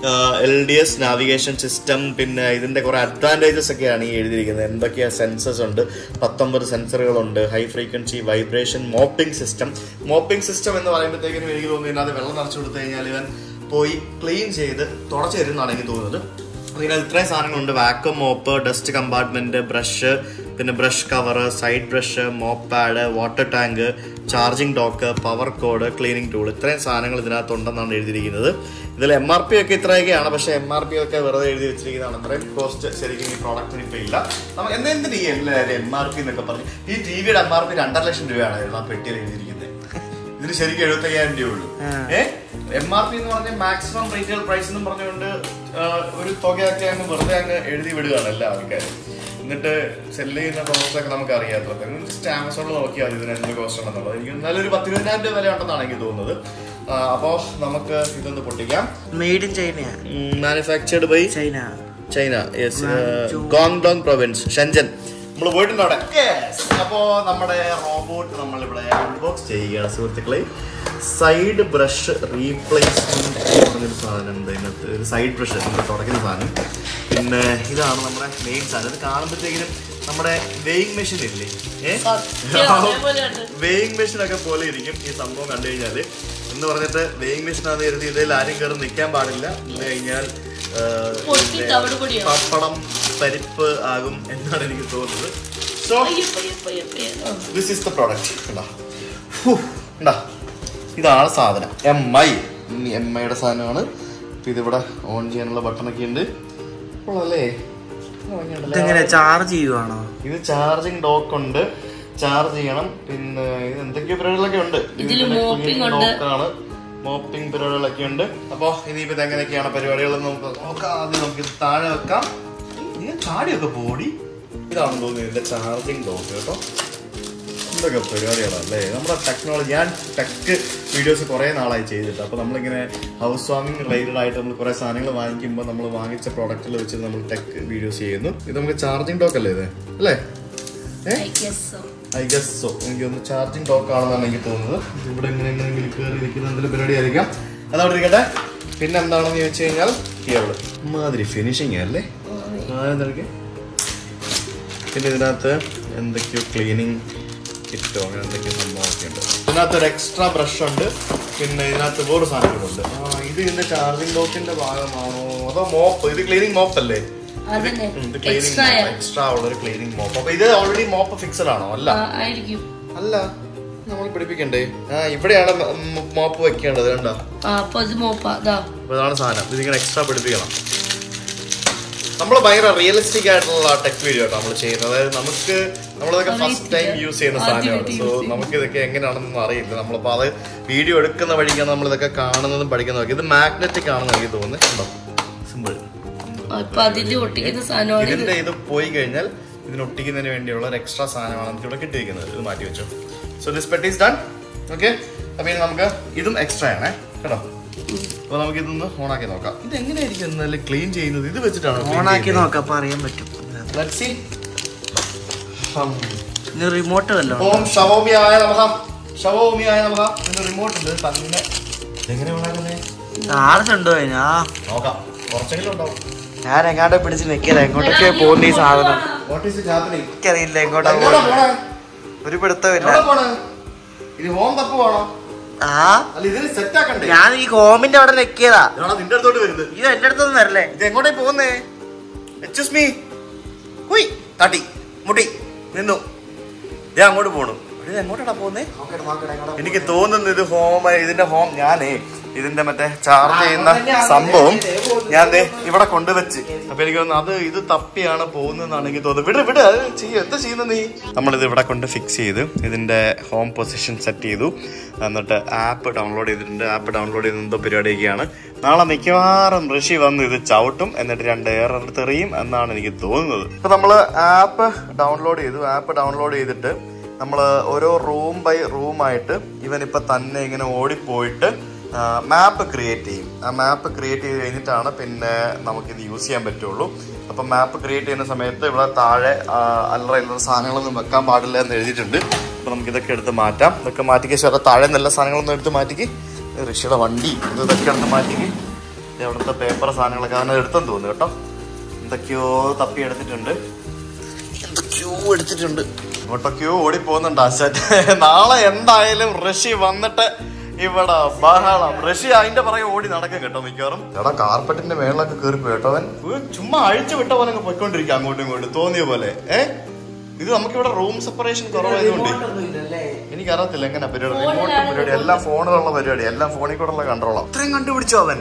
L D S navigation system പിന്നെ ഇതിന്റെ കുറെ അഡ്വാൻറ്റേജസ് ഒക്കെയാണ് ഈ എഴുതിയിരിക്കുന്നത് എന്തൊക്കെയാ സെൻസസ് ഉണ്ട് പത്തൊമ്പത് സെൻസറുകളുണ്ട് high frequency vibration mopping system mopping system എന്ന് പറയുമ്പോഴത്തേക്കിനും എനിക്ക് തോന്നുന്നു ഇതിനകത്ത് വെള്ളം നിറച്ചു കൊടുത്തു കഴിഞ്ഞാൽ ഇവൻ പോയി ക്ലീൻ ചെയ്ത് തുടച്ചു തരുന്നതാണ് എനിക്ക് തോന്നുന്നത് അതിനകത്ത് ഇത്രയും സാധനങ്ങളുണ്ട് vacuum mop dust compartment brush പിന്നെ brush cover side brush mop pad water tank charging dock power cord cleaning tool ഇത്രയും സാധനങ്ങൾ ഇതിനകത്ത് ഉണ്ടെന്നാണ് എഴുതിയിരിക്കുന്നത് ഇതിൽ എം ആർ പി ഒക്കെ ഇത്രയൊക്കെയാണ് പക്ഷേ എം ആർ പി ഒക്കെ വെറുതെ എഴുതി വെച്ചിരിക്കുന്നതാണ് അത്രയും കോസ്റ്റ് ശരിക്കും ഈ പ്രോഡക്റ്റിന് ഇപ്പൊ ഇല്ല നമുക്ക് എന്തെന്തിന് ഈ എല്ലാവരും എം ആർ പി എന്നൊക്കെ പറഞ്ഞു ഈ ടി വിയുടെ എം ആർ പി രണ്ടര ലക്ഷം രൂപയാണ് ആ പെട്ടിയിൽ എഴുതിയിരിക്കുന്നത് ഇതിന് ശരിക്കും എഴുപത്തി അയ്യായിരം രൂപയുള്ളൂ ഏ എം ആർ പി എന്ന് പറഞ്ഞ മാക്സിമം റീറ്റെയിൽ പ്രൈസ് എന്നും പറഞ്ഞുകൊണ്ട് ആ, ഒരു തുകയൊക്കെ അങ്ങ് വെറുതെ അങ്ങ് എഴുതി വിടുകയാണ് എല്ലാ ആൾക്കാരും എന്നിട്ട് സെല് ചെയ്യുന്ന കോസ്റ്റ് ഒക്കെ നമുക്ക് അറിയാത്തത് ജസ്റ്റ് ആമസോണിൽ നോക്കിയാൽ മതി ഇതിന് എന്ത് കോസ്റ്റ് ഉണ്ടെന്നുള്ളത് എനിക്ക് നല്ലൊരു പത്തിരുപതിനായിരം രൂപ വില ഉണ്ടെന്നാണ് എനിക്ക് തോന്നുന്നത് ആ, അപ്പോ നമുക്ക് ഇതൊന്ന് പൊട്ടിക്കാം മെയ്ഡ് ഇൻ ചൈനയാ manufactured by China China yes Guangdong province Shenzhen നമ്മൾ പോയിട്ടുണ്ട് അവിടെ അപ്പോ നമ്മുടെ റോബോട്ട് നമ്മൾ ഇവിടെ അൺബോക്സ് ചെയ്യുകയാണ് സുഹൃത്തുക്കളെ സൈഡ് ബ്രഷ് റീപ്ലേസ്മെന്റ് പറഞ്ഞൊരു സാധനം ഉണ്ട് ഇതിനകത്ത് ഒരു സൈഡ് ബ്രഷ് നമ്മൾ തുടക്കുന്ന സാധനം പിന്നെ ഇതാണ് നമ്മുടെ മെയിൻ സാധനം ഇത് കാണുമ്പോഴത്തേക്കിനും നമ്മുടെ വെയിങ് മെഷീൻ ഇല്ലേ സത്യം, അതേപോലെയുണ്ട്. വെയിങ് മെഷീൻ ഒക്കെ പോലെ ഇരിക്കും ഈ സംഭവം കണ്ടു കഴിഞ്ഞാല് എന്ന് പറഞ്ഞിട്ട് വെയിങ് മെഷീൻ ആണെന്ന് കരുതി ഇതിൽ ആരും കയറി നിൽക്കാൻ പാടില്ല നിന്ന് കഴിഞ്ഞാൽ ആ, പൊട്ടി ഇതിന്റെ തവിട് പൊടിയാവും. പപ്പടം പരിപ്പ് ആകും എന്നാണ് എനിക്ക് തോന്നുന്നത് സോ പയ്യെ, പയ്യെ, പയ്യെ, പയ്യെ. ആ. ദിസ് ഈസ് ദ പ്രോഡക്റ്റ് കണ്ടാ ഹൂ, കണ്ടാ ഇതാണ് സാധനം എം ഐ എം ഐയുടെ സാധനമാണ് ഇപ്പൊ ഇതിവിടെ ഓൺ ചെയ്യാനുള്ള ബട്ടണൊക്കെ ഉണ്ട് കൊള്ളാല്ലേ ഇതെങ്ങനെ ചാർജ് ചെയ്യുവാണോ ഇത് ചാർജിങ് ഡോക്ക് ഉണ്ട് ചാർജ് ചെയ്യണം പിന്നെ ഇത് എന്തൊക്കെയോ പരിപാടികളൊക്കെ ഉണ്ട് ഇതില് mopping ഉണ്ട്. ആണ് മോപ്പിംഗ് പരിപാടികളൊക്കെ ഉണ്ട് അപ്പൊ ഇനിയിപ്പോ ഇത് എങ്ങനെയൊക്കെയാണ് പരിപാടികൾ നമുക്ക് നോക്കാം ആദ്യം നമുക്ക് ഇത് താഴെ വെക്കാം ഇത് ചാടിയൊക്കെ പോടി ഇതാണെന്ന് തോന്നുന്നു ഇതിന്റെ ചാർജിങ് ഡോക്ക് കേട്ടോ എന്തൊക്കെ പരിപാടികളല്ലേ നമ്മുടെ ടെക്നോളജി ഞാൻ ടെക് വീഡിയോസ് കുറേ നാളായി ചെയ്തിട്ട് അപ്പോൾ നമ്മളിങ്ങനെ ഹൗസ് വാമിംഗ് റിലേറ്റഡ് ആയിട്ട് നമ്മൾ കുറേ സാധനങ്ങൾ വാങ്ങിക്കുമ്പോൾ നമ്മൾ വാങ്ങിച്ച പ്രോഡക്റ്റുകൾ വെച്ച് നമ്മൾ ടെക് വീഡിയോസ് ചെയ്യുന്നു ഇത് നമുക്ക് ചാർജിങ് ഡോക്ക് അല്ലേ ഇത് അല്ലേ I guess so. I guess so എനിക്ക് ഒന്ന് ചാർജിങ് ടോക്ക് ആണെന്നാണ് എനിക്ക് തോന്നുന്നത് ഇത് ഇവിടെ എങ്ങനെ എങ്ങനെയെങ്കിലും കയറി ഇരിക്കുന്ന എന്തെങ്കിലും പരിപാടി ആയിരിക്കാം അതവിടെ ഇരിക്കട്ടെ പിന്നെ എന്താണെന്ന് ചോദിച്ചു കഴിഞ്ഞാൽ കേവള് മാതിരി ഫിനിഷിങ് അല്ലേ എന്തൊക്കെ പിന്നെ ഇതിനകത്ത് എന്തൊക്കെയോ ക്ലീനിങ് കിറ്റോ അങ്ങനെ എന്തൊക്കെയോ സംഭവമൊക്കെ ഉണ്ട് ഇതിനകത്ത് ഒരു എക്സ്ട്രാ ബ്രഷ് ഉണ്ട് പിന്നെ ഇതിനകത്ത് വേറെ സാധനങ്ങളുണ്ട് ആ ഇത് ഇതിന്റെ ചാർജിങ് ഡോക്കിന്റെ ഭാഗമാണോ അതോ മോപ്പ് ഇത് ക്ലീനിങ് മോപ്പ് അല്ലേ അതന്നെ ഇത് എക്സ്ട്രാ ക്ലീനിങ് എക്സ്ട്രാ ഉള്ള ഒരു ക്ലീനിങ് മോപ്പ് അപ്പൊ ഇത് ഓൾറെഡി മോപ്പ് ഫിക്സഡ് ആണോ അല്ല ആയിരിക്കും അല്ല നമ്മൾ പിടിപ്പിക്കണ്ടേ ആ ഇവിടെയാണ് മോപ്പ് വെക്കേണ്ടത് കണ്ടോ ആ അപ്പൊ അത് മോപ്പ അതാ അപ്പൊ ഇതാണ് സാധനം ഇതിങ്ങനെ എക്സ്ട്രാ പിടിപ്പിക്കണം നമ്മൾ ഭയങ്കര റിയലിസ്റ്റിക് ആയിട്ടുള്ള ടെക് വീഡിയോ കേട്ടോ നമ്മൾ ചെയ്യുന്നത് അതായത് നമുക്ക് നമ്മളിതൊക്കെ ഫസ്റ്റ് ടൈം യൂസ് ചെയ്യുന്ന സാധനമാണ് സോ നമുക്ക് ഇതൊക്കെ എങ്ങനെയാണെന്നൊന്നും അറിയില്ല നമ്മളിപ്പോ അത് വീഡിയോ എടുക്കുന്ന വഴിക്കാണ് നമ്മൾ ഇതൊക്കെ കാണുന്നതും പഠിക്കുന്നതും ഇത് മാഗ്നറ്റിക് ആണെന്ന് എനിക്ക് തോന്നുന്നത് കണ്ടോ സിമ്പിൾ ആ, ഇപ്പൊ അതിന്റെ ഒട്ടിക്കുന്ന സാധനമാണ് ഇത് ഇതിന്റെ ഇത് പോയി കഴിഞ്ഞാൽ ഇതിന് ഒട്ടിക്കുന്നതിന് വേണ്ടിയുള്ള ഒരു എക്സ്ട്രാ സാധനമാണ് നമുക്ക് ഇവിടെ കിട്ടിയിരിക്കുന്നത് ഇത് മാറ്റി വെച്ചു സോ ദിസ് പെട്ടി ഇസ് ഡൺ ഓക്കെ അപ്പൊ ഇനി നമുക്ക് ഇതും എക്സ്ട്രാ ആണേ കേട്ടോ അപ്പൊ നമുക്ക് ഇതൊന്ന് ഓണാക്കി നോക്കാം ഇത് എങ്ങനെയായിരിക്കും നല്ല ക്ലീൻ ചെയ്യുന്നത് ഇത് വെച്ചിട്ടാണ് ഓണാക്കി നോക്കാം അപ്പൊ അറിയാൻ പറ്റും ലെറ്റ് സി ഇനി റിമോട്ട് വല്ലോ ഓം ശവോമിയായ നമഃ ശവോമിയായ നമഃ ഇതിന് റിമോട്ട് ഉണ്ട് തന്നെ എങ്ങനെ ഉണ്ടാക്കുന്നേ ചാർജ് ഉണ്ടോ അതിനാ നോക്കാം കുറച്ചെങ്കിലും ഉണ്ടാവും ഞാൻ എങ്ങാണ്ട് പിടിച്ച് നിക്കല എങ്ങോട്ടൊക്കെ പോകുന്ന ഈ സാധനം വാട്ട് ഈസ് ഹാപ്പനിങ് എനിക്കറിയില്ല എങ്ങോട്ടാ എങ്ങോട്ടാ പോകുന്നത് പോണേ ഒരു പിടുത്തമില്ല എവിടെ പോണേ ഇനി ഹോം തപ്പ് വേണോ ആ അല്ല ഇതിന് സെറ്റ് ആക്കണ്ടേ ഞാൻ ഈ ഹോമിന്റെ അവിടെ നിക്കിയതാ ഇതാണോ നിന്റെ അടുത്തോട്ട് വരുന്നത് ഇത് എന്റെ അടുത്തൊന്നും വരല്ലേ ഇത് എങ്ങോട്ടേ പോകുന്നേ എക്സ്ക്യൂസ് മീ ഹുയ് തട്ടി മുട്ടി നിന്നു ഞാൻ അങ്ങോട്ട് പോണു ഇത് എങ്ങോട്ടാ പോകുന്നേ എനിക്ക് തോന്നുന്നു ഇത് ഹോം ഇതിന്റെ ഹോം ഞാനേ ഇതിന്റെ മറ്റേ ചാർജ് ചെയ്യുന്ന സംഭവം ഞാൻ ദേ ഇവിടെ കൊണ്ടുവച്ച് അപ്പൊ എനിക്ക് തോന്നുന്നു അത് ഇത് തപ്പിയാണ് പോകുന്നതെന്നാണ് എനിക്ക് തോന്നുന്നത് വിട് വിട് അത് ചെയ്യ എന്താ ചെയ്യുന്നത് നീ നമ്മളിത് ഇവിടെ കൊണ്ട് ഫിക്സ് ചെയ്ത് ഇതിന്റെ ഹോം പൊസിഷൻ സെറ്റ് ചെയ്തു എന്നിട്ട് ആപ്പ് ഡൗൺലോഡ് ചെയ്തിട്ടുണ്ട് ആപ്പ് ഡൗൺലോഡ് ചെയ്ത് എന്തോ പരിപാടിയൊക്കെയാണ് നാളെ മിക്കവാറും ഋഷി വന്ന് ഇത് ചവിട്ടും എന്നിട്ട് രണ്ട് എയർ എടുത്തെറിയും എന്നാണ് എനിക്ക് തോന്നുന്നത് ഇപ്പൊ നമ്മള് ആപ്പ് ഡൗൺലോഡ് ചെയ്തു ആപ്പ് ഡൗൺലോഡ് ചെയ്തിട്ട് നമ്മൾ ഓരോ റൂം ബൈ റൂം ആയിട്ട് ഇവൻ ഇപ്പൊ തന്നെ ഇങ്ങനെ ഓടിപ്പോയിട്ട് മാപ്പ് ക്രിയേറ്റ് ചെയ്യും ആ മാപ്പ് ക്രിയേറ്റ് ചെയ്ത് കഴിഞ്ഞിട്ടാണ് പിന്നെ നമുക്കിത് യൂസ് ചെയ്യാൻ പറ്റുള്ളൂ അപ്പം മാപ്പ് ക്രിയേറ്റ് ചെയ്യുന്ന സമയത്ത് ഇവിടെ താഴെ ആ, അല്ലറ ഇല്ലറ സാധനങ്ങളൊന്നും വെക്കാൻ പാടില്ല എന്ന് എഴുതിയിട്ടുണ്ട് അപ്പൊ നമുക്ക് ഇതൊക്കെ എടുത്ത് മാറ്റാം ഇതൊക്കെ മാറ്റിക്ക് ശേഷം താഴെ നല്ല സാധനങ്ങളൊന്നും എടുത്ത് മാറ്റിക്ക് ഋഷിയുടെ വണ്ടി ഇത് ഇതൊക്കെ എടുത്ത് മാറ്റിക്ക് ഇത് അവിടുത്തെ പേപ്പർ സാധനങ്ങളൊക്കെ അവനെ എടുത്തെന്ന് തോന്നുന്നു കേട്ടോ എന്തൊക്കെയോ തപ്പി എടുത്തിട്ടുണ്ട് എന്തൊക്കെയോ എടുത്തിട്ടുണ്ട് ഇങ്ങോട്ടൊക്കെയോ ഓടി പോകുന്നുണ്ട് ആശാൻ നാളെ എന്തായാലും ഋഷി വന്നിട്ട് ഇവിടെ ബഹളം ഋഷി അതിന്റെ പുറകെ ഓടി നടക്കും കേട്ടോ മിക്കവാറും എടാ കാർപ്പറ്റിന്റെ മേളിലൊക്കെ കയറി പോയി കേട്ടോ അവൻ ഉയ്യ്, ചുമ്മാ അഴിച്ചു വിട്ട പോലെ അങ്ങ് പോയിക്കൊണ്ടിരിക്കുക അങ്ങോട്ടും ഇങ്ങോട്ടും തോന്നിയ പോലെ ഏ ഇത് നമുക്കിവിടെ റൂം സെപ്പറേഷൻ കുറവായതുകൊണ്ട് എനിക്കറിയത്തില്ല എങ്ങനെ പരിപാടി റിമോട്ട് പരിപാടി എല്ലാം ഫോണിലുള്ള പരിപാടി എല്ലാം ഫോണിൽ കൂടെ ഉള്ള കൺട്രോളാണ് ഇത്രയും കണ്ടുപിടിച്ചോ അവൻ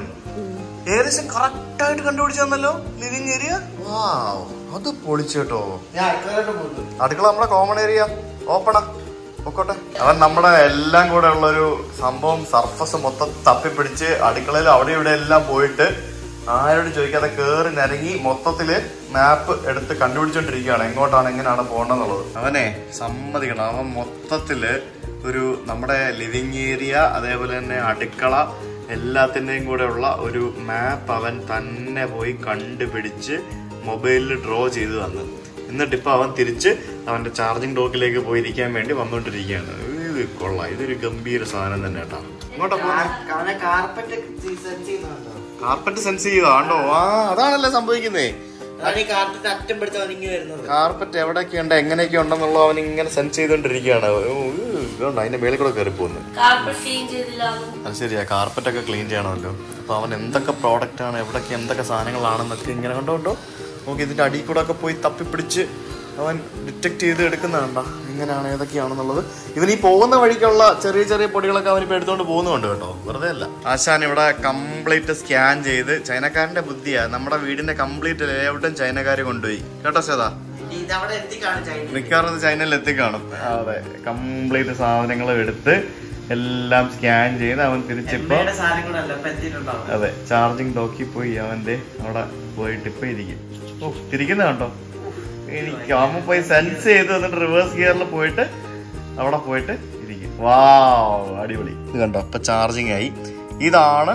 ഏകദേശം കറക്റ്റ് ആയിട്ട് കണ്ടുപിടിച്ചു തന്നല്ലോ ലിവിങ് ഏരിയ വാവ് അത് പൊളിച്ചു കേട്ടോ ഞാൻ അടുക്കളയിലോട്ട് പോകുന്നു അടുക്കള നമ്മുടെ കോമൺ ഏരിയ ഓപ്പണാ പൊക്കോട്ടെ അവൻ നമ്മുടെ എല്ലാം കൂടെ ഉള്ളൊരു സംഭവം സർഫസ് മൊത്തം തപ്പിപ്പിടിച്ച് അടുക്കളയിൽ അവിടെ ഇവിടെ എല്ലാം പോയിട്ട് ആരോട് ചോദിക്കാതെ കേറി നിരങ്ങി മൊത്തത്തില് മാപ്പ് എടുത്ത് കണ്ടുപിടിച്ചോണ്ടിരിക്കുകയാണ് എങ്ങോട്ടാണ് എങ്ങനെയാണ് പോകണമെന്നുള്ളത് അവനെ സമ്മതിക്കണം അവൻ മൊത്തത്തില് ഒരു നമ്മുടെ ലിവിങ് ഏരിയ അതേപോലെ തന്നെ അടുക്കള എല്ലാത്തിൻ്റെയും കൂടെ ഉള്ള ഒരു മാപ്പ് അവൻ തന്നെ പോയി കണ്ടുപിടിച്ച് മൊബൈലിൽ ഡ്രോ ചെയ്ത് തന്നു എന്നിട്ട് ഇപ്പൊ അവൻ തിരിച്ച് അവന്റെ ചാർജിങ് ഡോക്കിലേക്ക് പോയിരിക്കാൻ വേണ്ടി വന്നോണ്ടിരിക്കുകയാണ് ഇത് കൊള്ളാം ഇതൊരു ഗംഭീര സാധനം തന്നെ കേട്ടോ ഇങ്ങോട്ടാ പോകുന്നത് കാർപ്പറ്റ് സെൻസ് ചെയ്യുന്നുണ്ടോ കാർപ്പറ്റ് സെൻസ് ചെയ്താണ്ടോ ആ അതാണല്ലേ സംഭവിക്കുന്നേ അതാണ് ഈ കാർപ്പറ്റ് അറ്റം പിടിച്ച് ഒതുങ്ങി വരുന്നത് കാർപ്പറ്റ് എവിടെയൊക്കെ ഉണ്ട് എങ്ങനെയൊക്കെ ഉണ്ടെന്നുള്ള അവൻ ഇങ്ങനെ സെൻസ് ചെയ്തോണ്ടിരിക്കുകയാണ് ഓ, ഈ, ഇതുകൊണ്ട് അതിന്റെ മേളിൽ കൂടെ കയറി പോകുന്നു കാർപ്പറ്റ് ക്ലീൻ ചെയ്തില്ല അത് ശരിയാ കാർപ്പറ്റ് ഒക്കെ ക്ലീൻ ചെയ്യണമല്ലോ അപ്പൊ അവൻ എന്തൊക്കെ പ്രോഡക്റ്റ് ആണ് എവിടൊക്കെ എന്തൊക്കെ സാധനങ്ങളാണെന്നൊക്കെ ഇങ്ങനെ കണ്ടോ കണ്ടോ നോക്കി ഇതിന്റെ അടിയിൽ കൂടെ ഒക്കെ പോയി തപ്പിപ്പിടിച്ച് അവൻ ഡിറ്റക്ട് ചെയ്ത് എടുക്കുന്നതാണ്ട ഇങ്ങനെയാണ് ഏതൊക്കെയാണെന്നുള്ളത് ഇവൻ ഈ പോകുന്ന വഴിക്കുള്ള ചെറിയ ചെറിയ പൊടികളൊക്കെ അവൻ ഇപ്പൊ എടുത്തോണ്ട് പോകുന്നുണ്ട് കേട്ടോ വെറുതെ അല്ല ആശാൻ ഇവിടെ കംപ്ലീറ്റ് സ്കാൻ ചെയ്ത് ചൈനക്കാരന്റെ ബുദ്ധിയാ നമ്മുടെ വീടിന്റെ കംപ്ലീറ്റ് ലേഔട്ടും ചൈനക്കാര് കൊണ്ടുപോയി കേട്ടോ ശ്വേതാ ഇതവിടെ എത്തി കാണിച്ചു മിക്കവാറും ഇത് ചൈനയിൽ എത്തിക്കാണും അതെ കംപ്ലീറ്റ് സാധനങ്ങളും എടുത്ത് എല്ലാം സ്കാൻ ചെയ്ത് അവൻ തിരിച്ചിപ്പോ എമ്മയുടെ സാധനങ്ങളല്ല ഇപ്പൊ എത്തിയിട്ടുണ്ടാവും അതെ ചാർജിങ് ഡോക്കി പോയി അവന്റെ അവിടെ പോയിട്ട് ഇപ്പൊ ഇരിക്കും ഓ തിരിക്കുന്ന കണ്ടോ എനിക്ക് അവൻ പോയി സെൻസ് ചെയ്ത് എന്നിട്ട് റിവേഴ്സ് ഗിയറിൽ പോയിട്ട് അവിടെ പോയിട്ട് ഇരിക്കും വാവ് അടിപൊളി ഇത് കണ്ടോ ഇപ്പൊ ചാർജിങ് ആയി ഇതാണ്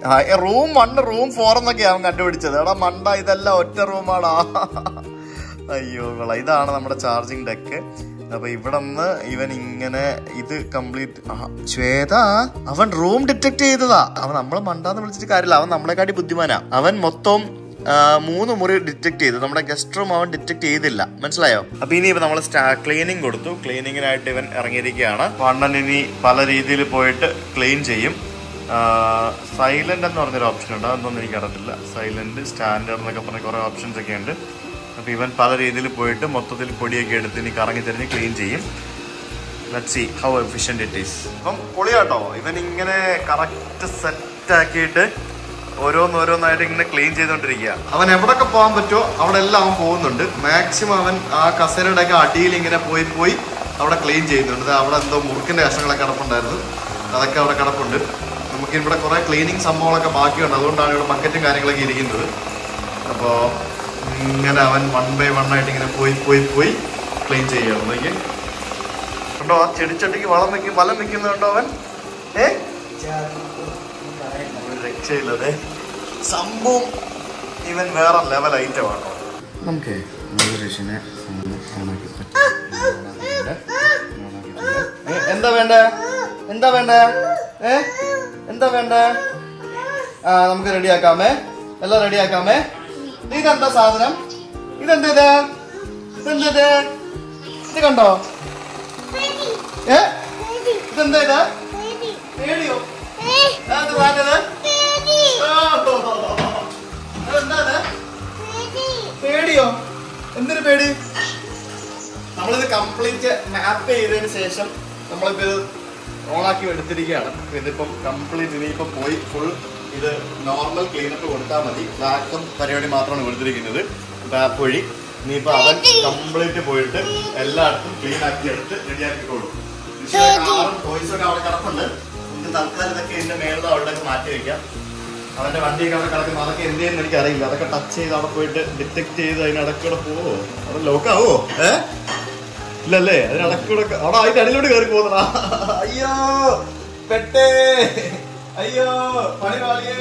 റൂം വൺ റൂം ഫോർ എന്നൊക്കെ അവൻ കണ്ടുപിടിച്ചത് എടാ മണ്ട ഇതെല്ലാം ഒറ്റ റൂമാടാ അയ്യോ കൊള്ളാം ഇതാണ് നമ്മുടെ ചാർജിങ് ഡെക്ക് അപ്പൊ ഇവിടെ നിന്ന് ഇവൻ ഇങ്ങനെ ഇത് കംപ്ലീറ്റ് ശ്വേത അവൻ റൂം ഡിറ്റക്ട് ചെയ്തതാ അവൻ നമ്മളെ മണ്ടാന്ന് വിളിച്ചിട്ട് കാര്യമില്ല അവൻ നമ്മളെക്കാട്ടി ബുദ്ധിമാനാ അവൻ മൊത്തം ആ, മൂന്ന് മുറി ഡിറ്റക്ട് ചെയ്തു നമ്മുടെ ഗസ്റ്റ് റൂം അവൻ ഡിറ്റക്ട് ചെയ്തില്ല മനസ്സിലായോ അപ്പൊ ഇനി ഇപ്പൊ നമ്മൾ ക്ലീനിങ് കൊടുത്തു ക്ലീനിങ്ങിനായിട്ട് ഇവൻ ഇറങ്ങിയിരിക്കുകയാണ് വണ്ണൻ ഇനി പല രീതിയിൽ പോയിട്ട് ക്ലീൻ ചെയ്യും സൈലന്റ് എന്ന് പറഞ്ഞൊരു ഓപ്ഷൻ ഉണ്ട് അതൊന്നും എനിക്ക് അറിയത്തില്ല സൈലന്റ് സ്റ്റാൻഡേർഡ് എന്നൊക്കെ പറഞ്ഞ കുറെ ഓപ്ഷൻസ് ഒക്കെ ഉണ്ട് അപ്പൊ ഇവൻ പല രീതിയിൽ പോയിട്ട് മൊത്തത്തിൽ പൊടിയൊക്കെ എടുത്ത് ഇനി കറങ്ങി തിരിഞ്ഞ് ക്ലീൻ ചെയ്യും let see how efficient it is അപ്പം പൊളിയാട്ടോ ഇവൻ ഇങ്ങനെ കറക്റ്റ് സെറ്റ് ആക്കിയിട്ട് ഓരോന്നോരോന്നായിട്ട് ഇങ്ങനെ ക്ലീൻ ചെയ്തോണ്ടിരിക്കുക അവൻ എവിടൊക്കെ പോകാൻ പറ്റുമോ അവിടെ എല്ലാം അവൻ പോകുന്നുണ്ട് മാക്സിമം അവൻ ആ കസേരയുടെ ഒക്കെ അടിയിൽ ഇങ്ങനെ പോയി പോയി അവിടെ ക്ലീൻ ചെയ്യുന്നുണ്ട് ദാ അവിടെ എന്തോ മുറുക്കിന്റെ കഷ്ണങ്ങളൊക്കെ കിടപ്പുണ്ടായിരുന്നു അതൊക്കെ അവിടെ കിടപ്പുണ്ട് നമുക്ക് ഇവിടെ കുറെ ക്ലീനിങ് സംഭവങ്ങളൊക്കെ ബാക്കിയുണ്ട് അതുകൊണ്ടാണ് ഇവിടെ ബക്കറ്റും കാര്യങ്ങളൊക്കെ ഇരിക്കുന്നത് അപ്പോൾ ഇങ്ങനെ അവൻ വൺ ബൈ വൺ ആയിട്ട് ഇങ്ങനെ പോയി പോയി പോയി ക്ലീൻ ചെയ്യണം നോക്കി കണ്ടോ ആ ചെടിച്ചട്ടിക്ക് വളം വെക്കും വലം വെക്കുന്നുണ്ടോ അവൻ ഏ ഒരു രക്ഷയില്ലതേ സംഭവം ഇവൻ വേറെ ലെവൽ ഐറ്റം ആണോ നമുക്ക് ഋഷിനെ ഓണാക്കി പറ്റും ഏ, എന്താ വേണ്ടേ എന്താ വേണ്ടേ ഏ എന്താ വേണ്ടേ ആ നമുക്ക് റെഡിയാക്കാമേ എല്ലാം റെഡിയാക്കാമേ ഇതെന്താ സാധനം ഇതെന്താ ഇത് ഇതെന്താ ഇത് ഇത് കണ്ടോ ഏ ഇതെന്താ ഇത് പേടിയോ അതെന്താ മാറ്റത് അതെന്താ ഇത്? പേടിയോ എന്തിനു പേടി നമ്മളിത് കംപ്ലീറ്റ് മാപ്പ് ചെയ്തതിന് ശേഷം നമ്മളിപ്പോ ഇത് ഓണാക്കി എടുത്തിരിക്കുകയാണ് ഇതിപ്പം കംപ്ലീറ്റ് ഇനിയിപ്പം പോയി ഫുൾ ഇത് നോർമൽ ക്ലീനപ്പ് കൊടുത്താൽ മതി വാക്കം പരിപാടി മാത്രമാണ് കൊടുത്തിരിക്കുന്നത് മാപ്പ് വഴി ഇനിയിപ്പോ അവൻ കംപ്ലീറ്റ് പോയിട്ട് എല്ലായിടത്തും ക്ലീൻ ആക്കി എടുത്ത് റെഡിയാക്കിക്കോളും കാറും ടോയ്സും ഒക്കെ അവിടെ കിടപ്പുണ്ട് നമുക്ക് തൽക്കാലം ഇതൊക്കെ ഇതിന്റെ മേളിൽ അവിടെ മാറ്റി വെക്കാം അവന്റെ വണ്ടിയൊക്കെ അവിടെ കിടക്കുന്നു അതൊക്കെ എന്ത് ചെയ്യുന്ന എനിക്ക് അറിയില്ല അതൊക്കെ ടച്ച് ചെയ്ത് അവിടെ പോയിട്ട് ഡിറ്റക്ട് ചെയ്ത് അതിനടക്കൂടെ പോവോ അവിടെ ലോക്കാവോ ഏ ഇല്ലല്ലേ അതിനടക്കൂടെ അവിടെ അതിന്റെ അടിയിലോട്ട് കയറി പോകുന്നടാ അയ്യോ പെട്ടേ അയ്യോ പണിവാളിയേ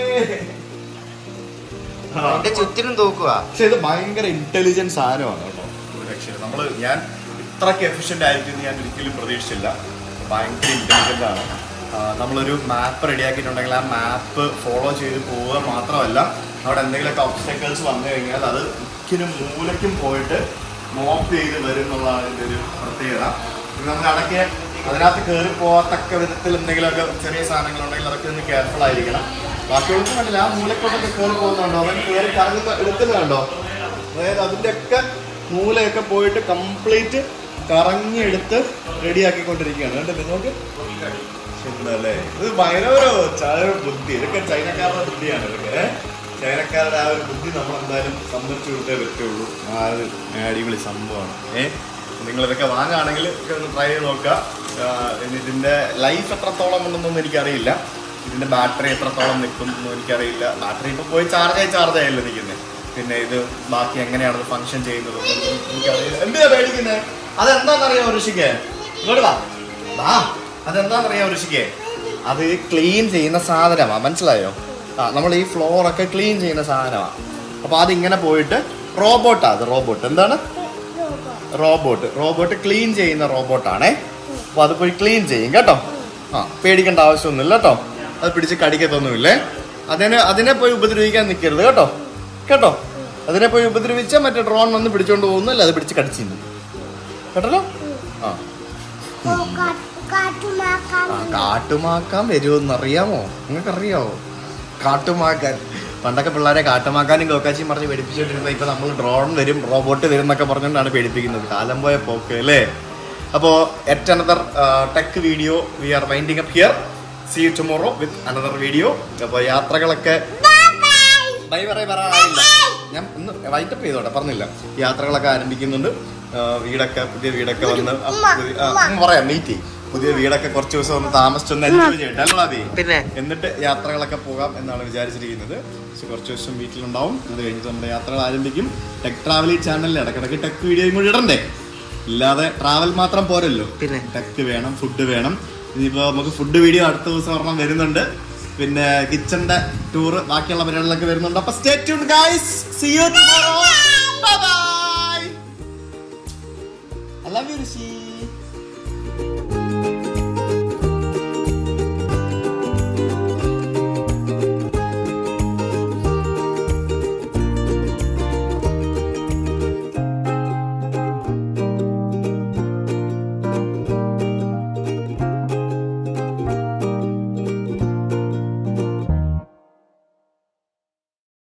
എന്റെ ചുറ്റിനും തൂക്കുക പക്ഷെ ഇത് ഭയങ്കര ഇന്റലിജന്റ് സാധനമാണ് കേട്ടോ ഒരു രക്ഷയില്ല നമ്മള് ഞാൻ ഇത്രക്ക് എഫിഷ്യന്റ് ആയിരിക്കും എന്ന് ഞാൻ ഒരിക്കലും പ്രതീക്ഷിച്ചില്ല ഭയങ്കര ഇന്റലിജന്റ് ആണ് ആ, നമ്മളൊരു മാപ്പ് റെഡിയാക്കിയിട്ടുണ്ടെങ്കിൽ ആ മാപ്പ് ഫോളോ ചെയ്ത് പോവുക മാത്രമല്ല അവിടെ എന്തെങ്കിലുമൊക്കെ ഒബ്സ്റ്റക്കിൾസ് വന്നു കഴിഞ്ഞാൽ അത് ഒരിക്കലും മൂലയ്ക്കും പോയിട്ട് മോപ്പ് ചെയ്ത് വരും എന്നുള്ളതാണ് ഇതിന്റെ ഒരു പ്രത്യേകത ഇത് നമ്മൾ ഇടയ്ക്ക് അതിനകത്ത് കയറി പോകത്തക്ക വിധത്തിൽ എന്തെങ്കിലുമൊക്കെ ചെറിയ സാധനങ്ങളുണ്ടെങ്കിൽ അതൊക്കെ ഒന്ന് കെയർഫുൾ ആയിരിക്കണം ബാക്കിയുള്ളവർക്ക് കണ്ടില്ല ആ മൂലക്കോട്ടൊക്കെ കയറി പോകുന്നുണ്ടോ അവൻ കയറി കറങ്ങുന്ന എടുക്കുന്നത് കണ്ടോ അതായത് അതിന്റെ ഒക്കെ മൂലയൊക്കെ പോയിട്ട് കംപ്ലീറ്റ് കറങ്ങി എടുത്ത് റെഡിയാക്കിക്കൊണ്ടിരിക്കുകയാണ് കണ്ടില്ലേ നോക്ക് അല്ലേ ഇത് ഭയങ്കര ചായ ബുദ്ധി ഇതൊക്കെ ചൈനക്കാരുടെ ബുദ്ധിയാണ് ഇതൊക്കെ ഏ? ചൈനക്കാരുടെ ആ ഒരു ബുദ്ധി നമ്മൾ എന്തായാലും സമ്മതിച്ചു കൊടുത്തേ പറ്റുള്ളൂ ആ ഒരു അടിപൊളി സംഭവമാണ് ഏഹ് നിങ്ങൾ ഇതൊക്കെ വാങ്ങുകയാണെങ്കിൽ ഒക്കെ ഒന്ന് ട്രൈ ചെയ്ത് നോക്കുക ആ, ഇനി ഇതിന്റെ ലൈഫ് എത്രത്തോളം ഉണ്ടെന്നൊന്നും എനിക്കറിയില്ല ഇതിന്റെ ബാറ്ററി എത്രത്തോളം നിൽക്കും എന്നും എനിക്കറിയില്ല ബാറ്ററി ഇപ്പൊ പോയി ചാർജ് ആയി ചാർജ് ആയല്ലോ നിൽക്കുന്നത് പിന്നെ ഇത് ബാക്കി എങ്ങനെയാണ് ഇത് ഫംഗ്ഷൻ ചെയ്യുന്നത് എന്നൊന്നും എനിക്കറിയില്ല എന്തിനാ പേടിക്കുന്നത് അതെന്താണെന്നറിയാമോ ഋഷിക്ക് ഇങ്ങോട്ട് വാ വാ അതെന്താണെന്നറിയാമോ ഋഷിക്ക് അത് ക്ലീൻ ചെയ്യുന്ന സാധനമാണ് മനസ്സിലായോ ആ നമ്മൾ ഈ ഫ്ലോർ ഒക്കെ ക്ലീൻ ചെയ്യുന്ന സാധനമാണ് അപ്പൊ അതിങ്ങനെ പോയിട്ട് റോബോട്ടാ അത് റോബോട്ട് എന്താണ് റോബോട്ട് റോബോട്ട് ക്ലീൻ ചെയ്യുന്ന റോബോട്ടാണേ അപ്പൊ അത് പോയി ക്ലീൻ ചെയ്യും കേട്ടോ ആ പേടിക്കേണ്ട ആവശ്യമൊന്നുമില്ല കേട്ടോ അത് പിടിച്ച് കടിക്കത്തൊന്നുമില്ലേ അതിനെ അതിനെ പോയി ഉപദ്രവിക്കാൻ നിൽക്കരുത് കേട്ടോ കേട്ടോ അതിനെ പോയി ഉപദ്രവിച്ചാൽ മറ്റേ ഡ്രോൺ വന്ന് പിടിച്ചോണ്ട് പോകുന്നല്ല അത് പിടിച്ച് കടിച്ചു തിന്നും. കേട്ടല്ലോ ആ ആ, കാട്ടുമാക്കാൻ വരുമെന്ന് അറിയാമോ നിങ്ങൾക്ക് അറിയാമോ കാട്ടുമാക്കാൻ പണ്ടൊക്കെ പിള്ളേരെ കാട്ടുമാക്കാനും കോക്കാച്ചിയും പറഞ്ഞ് പേടിപ്പിച്ചുകൊണ്ടിരുന്ന ഇപ്പൊ നമ്മൾ ഡ്രോൺ വരും റോബോട്ട് വരും എന്നൊക്കെ പറഞ്ഞുകൊണ്ടാണ് പേടിപ്പിക്കുന്നത് കാലം പോയ പോക്ക് അല്ലേ അപ്പോ yet another tech video we are winding up here see you tomorrow with another video അപ്പോൾ യാത്രകളൊക്കെ ബൈ പറയ പറയാനില്ല ഞാൻ ഒന്ന് വൈറ്റപ്പ് ചെയ്തോട്ടെ പറഞ്ഞില്ല യാത്രകളൊക്കെ ആരംഭിക്കുന്നുണ്ട് ആ, വീടൊക്കെ പുതിയ വീടൊക്കെ വന്ന് ആ, പുതിയ- ആ, ഉം, പറയാം മീറ്റ് പുതിയ വീടൊക്കെ കുറച്ച് ദിവസം ഒന്ന് താമസിച്ചൊന്ന് എൻജോയ് ചെയ്യട്ടെ അല്ലോ അതി പിന്നെ എന്നിട്ട് യാത്രകളൊക്കെ പോകാം എന്നാണ് വിചാരിച്ചിരിക്കുന്നത് പക്ഷെ കുറച്ച് ദിവസം വീട്ടിലുണ്ടാവും അത് കഴിഞ്ഞിട്ട് നമ്മുടെ യാത്രകൾ ആരംഭിക്കും ടെക് ട്രാവലി ചാനലിൽ ഇടയ്ക്കിടയ്ക്ക് ടെക് വീഡിയോയും കൂടി ഇടണ്ടേ ഇല്ലാതെ ട്രാവൽ മാത്രം പോരല്ലോ പിന്നെ? ടെക് വേണം ഫുഡ് വേണം ഇനിയിപ്പോ നമുക്ക് ഫുഡ് വീഡിയോ അടുത്ത ദിവസം ഒരെണ്ണം വരുന്നുണ്ട് പിന്നെ കിച്ചന്റെ ടൂറ് ബാക്കിയുള്ള പരിപാടികളൊക്കെ വരുന്നുണ്ട് അപ്പൊ stay tune guys see you tomorrow bye bye I love you Rishi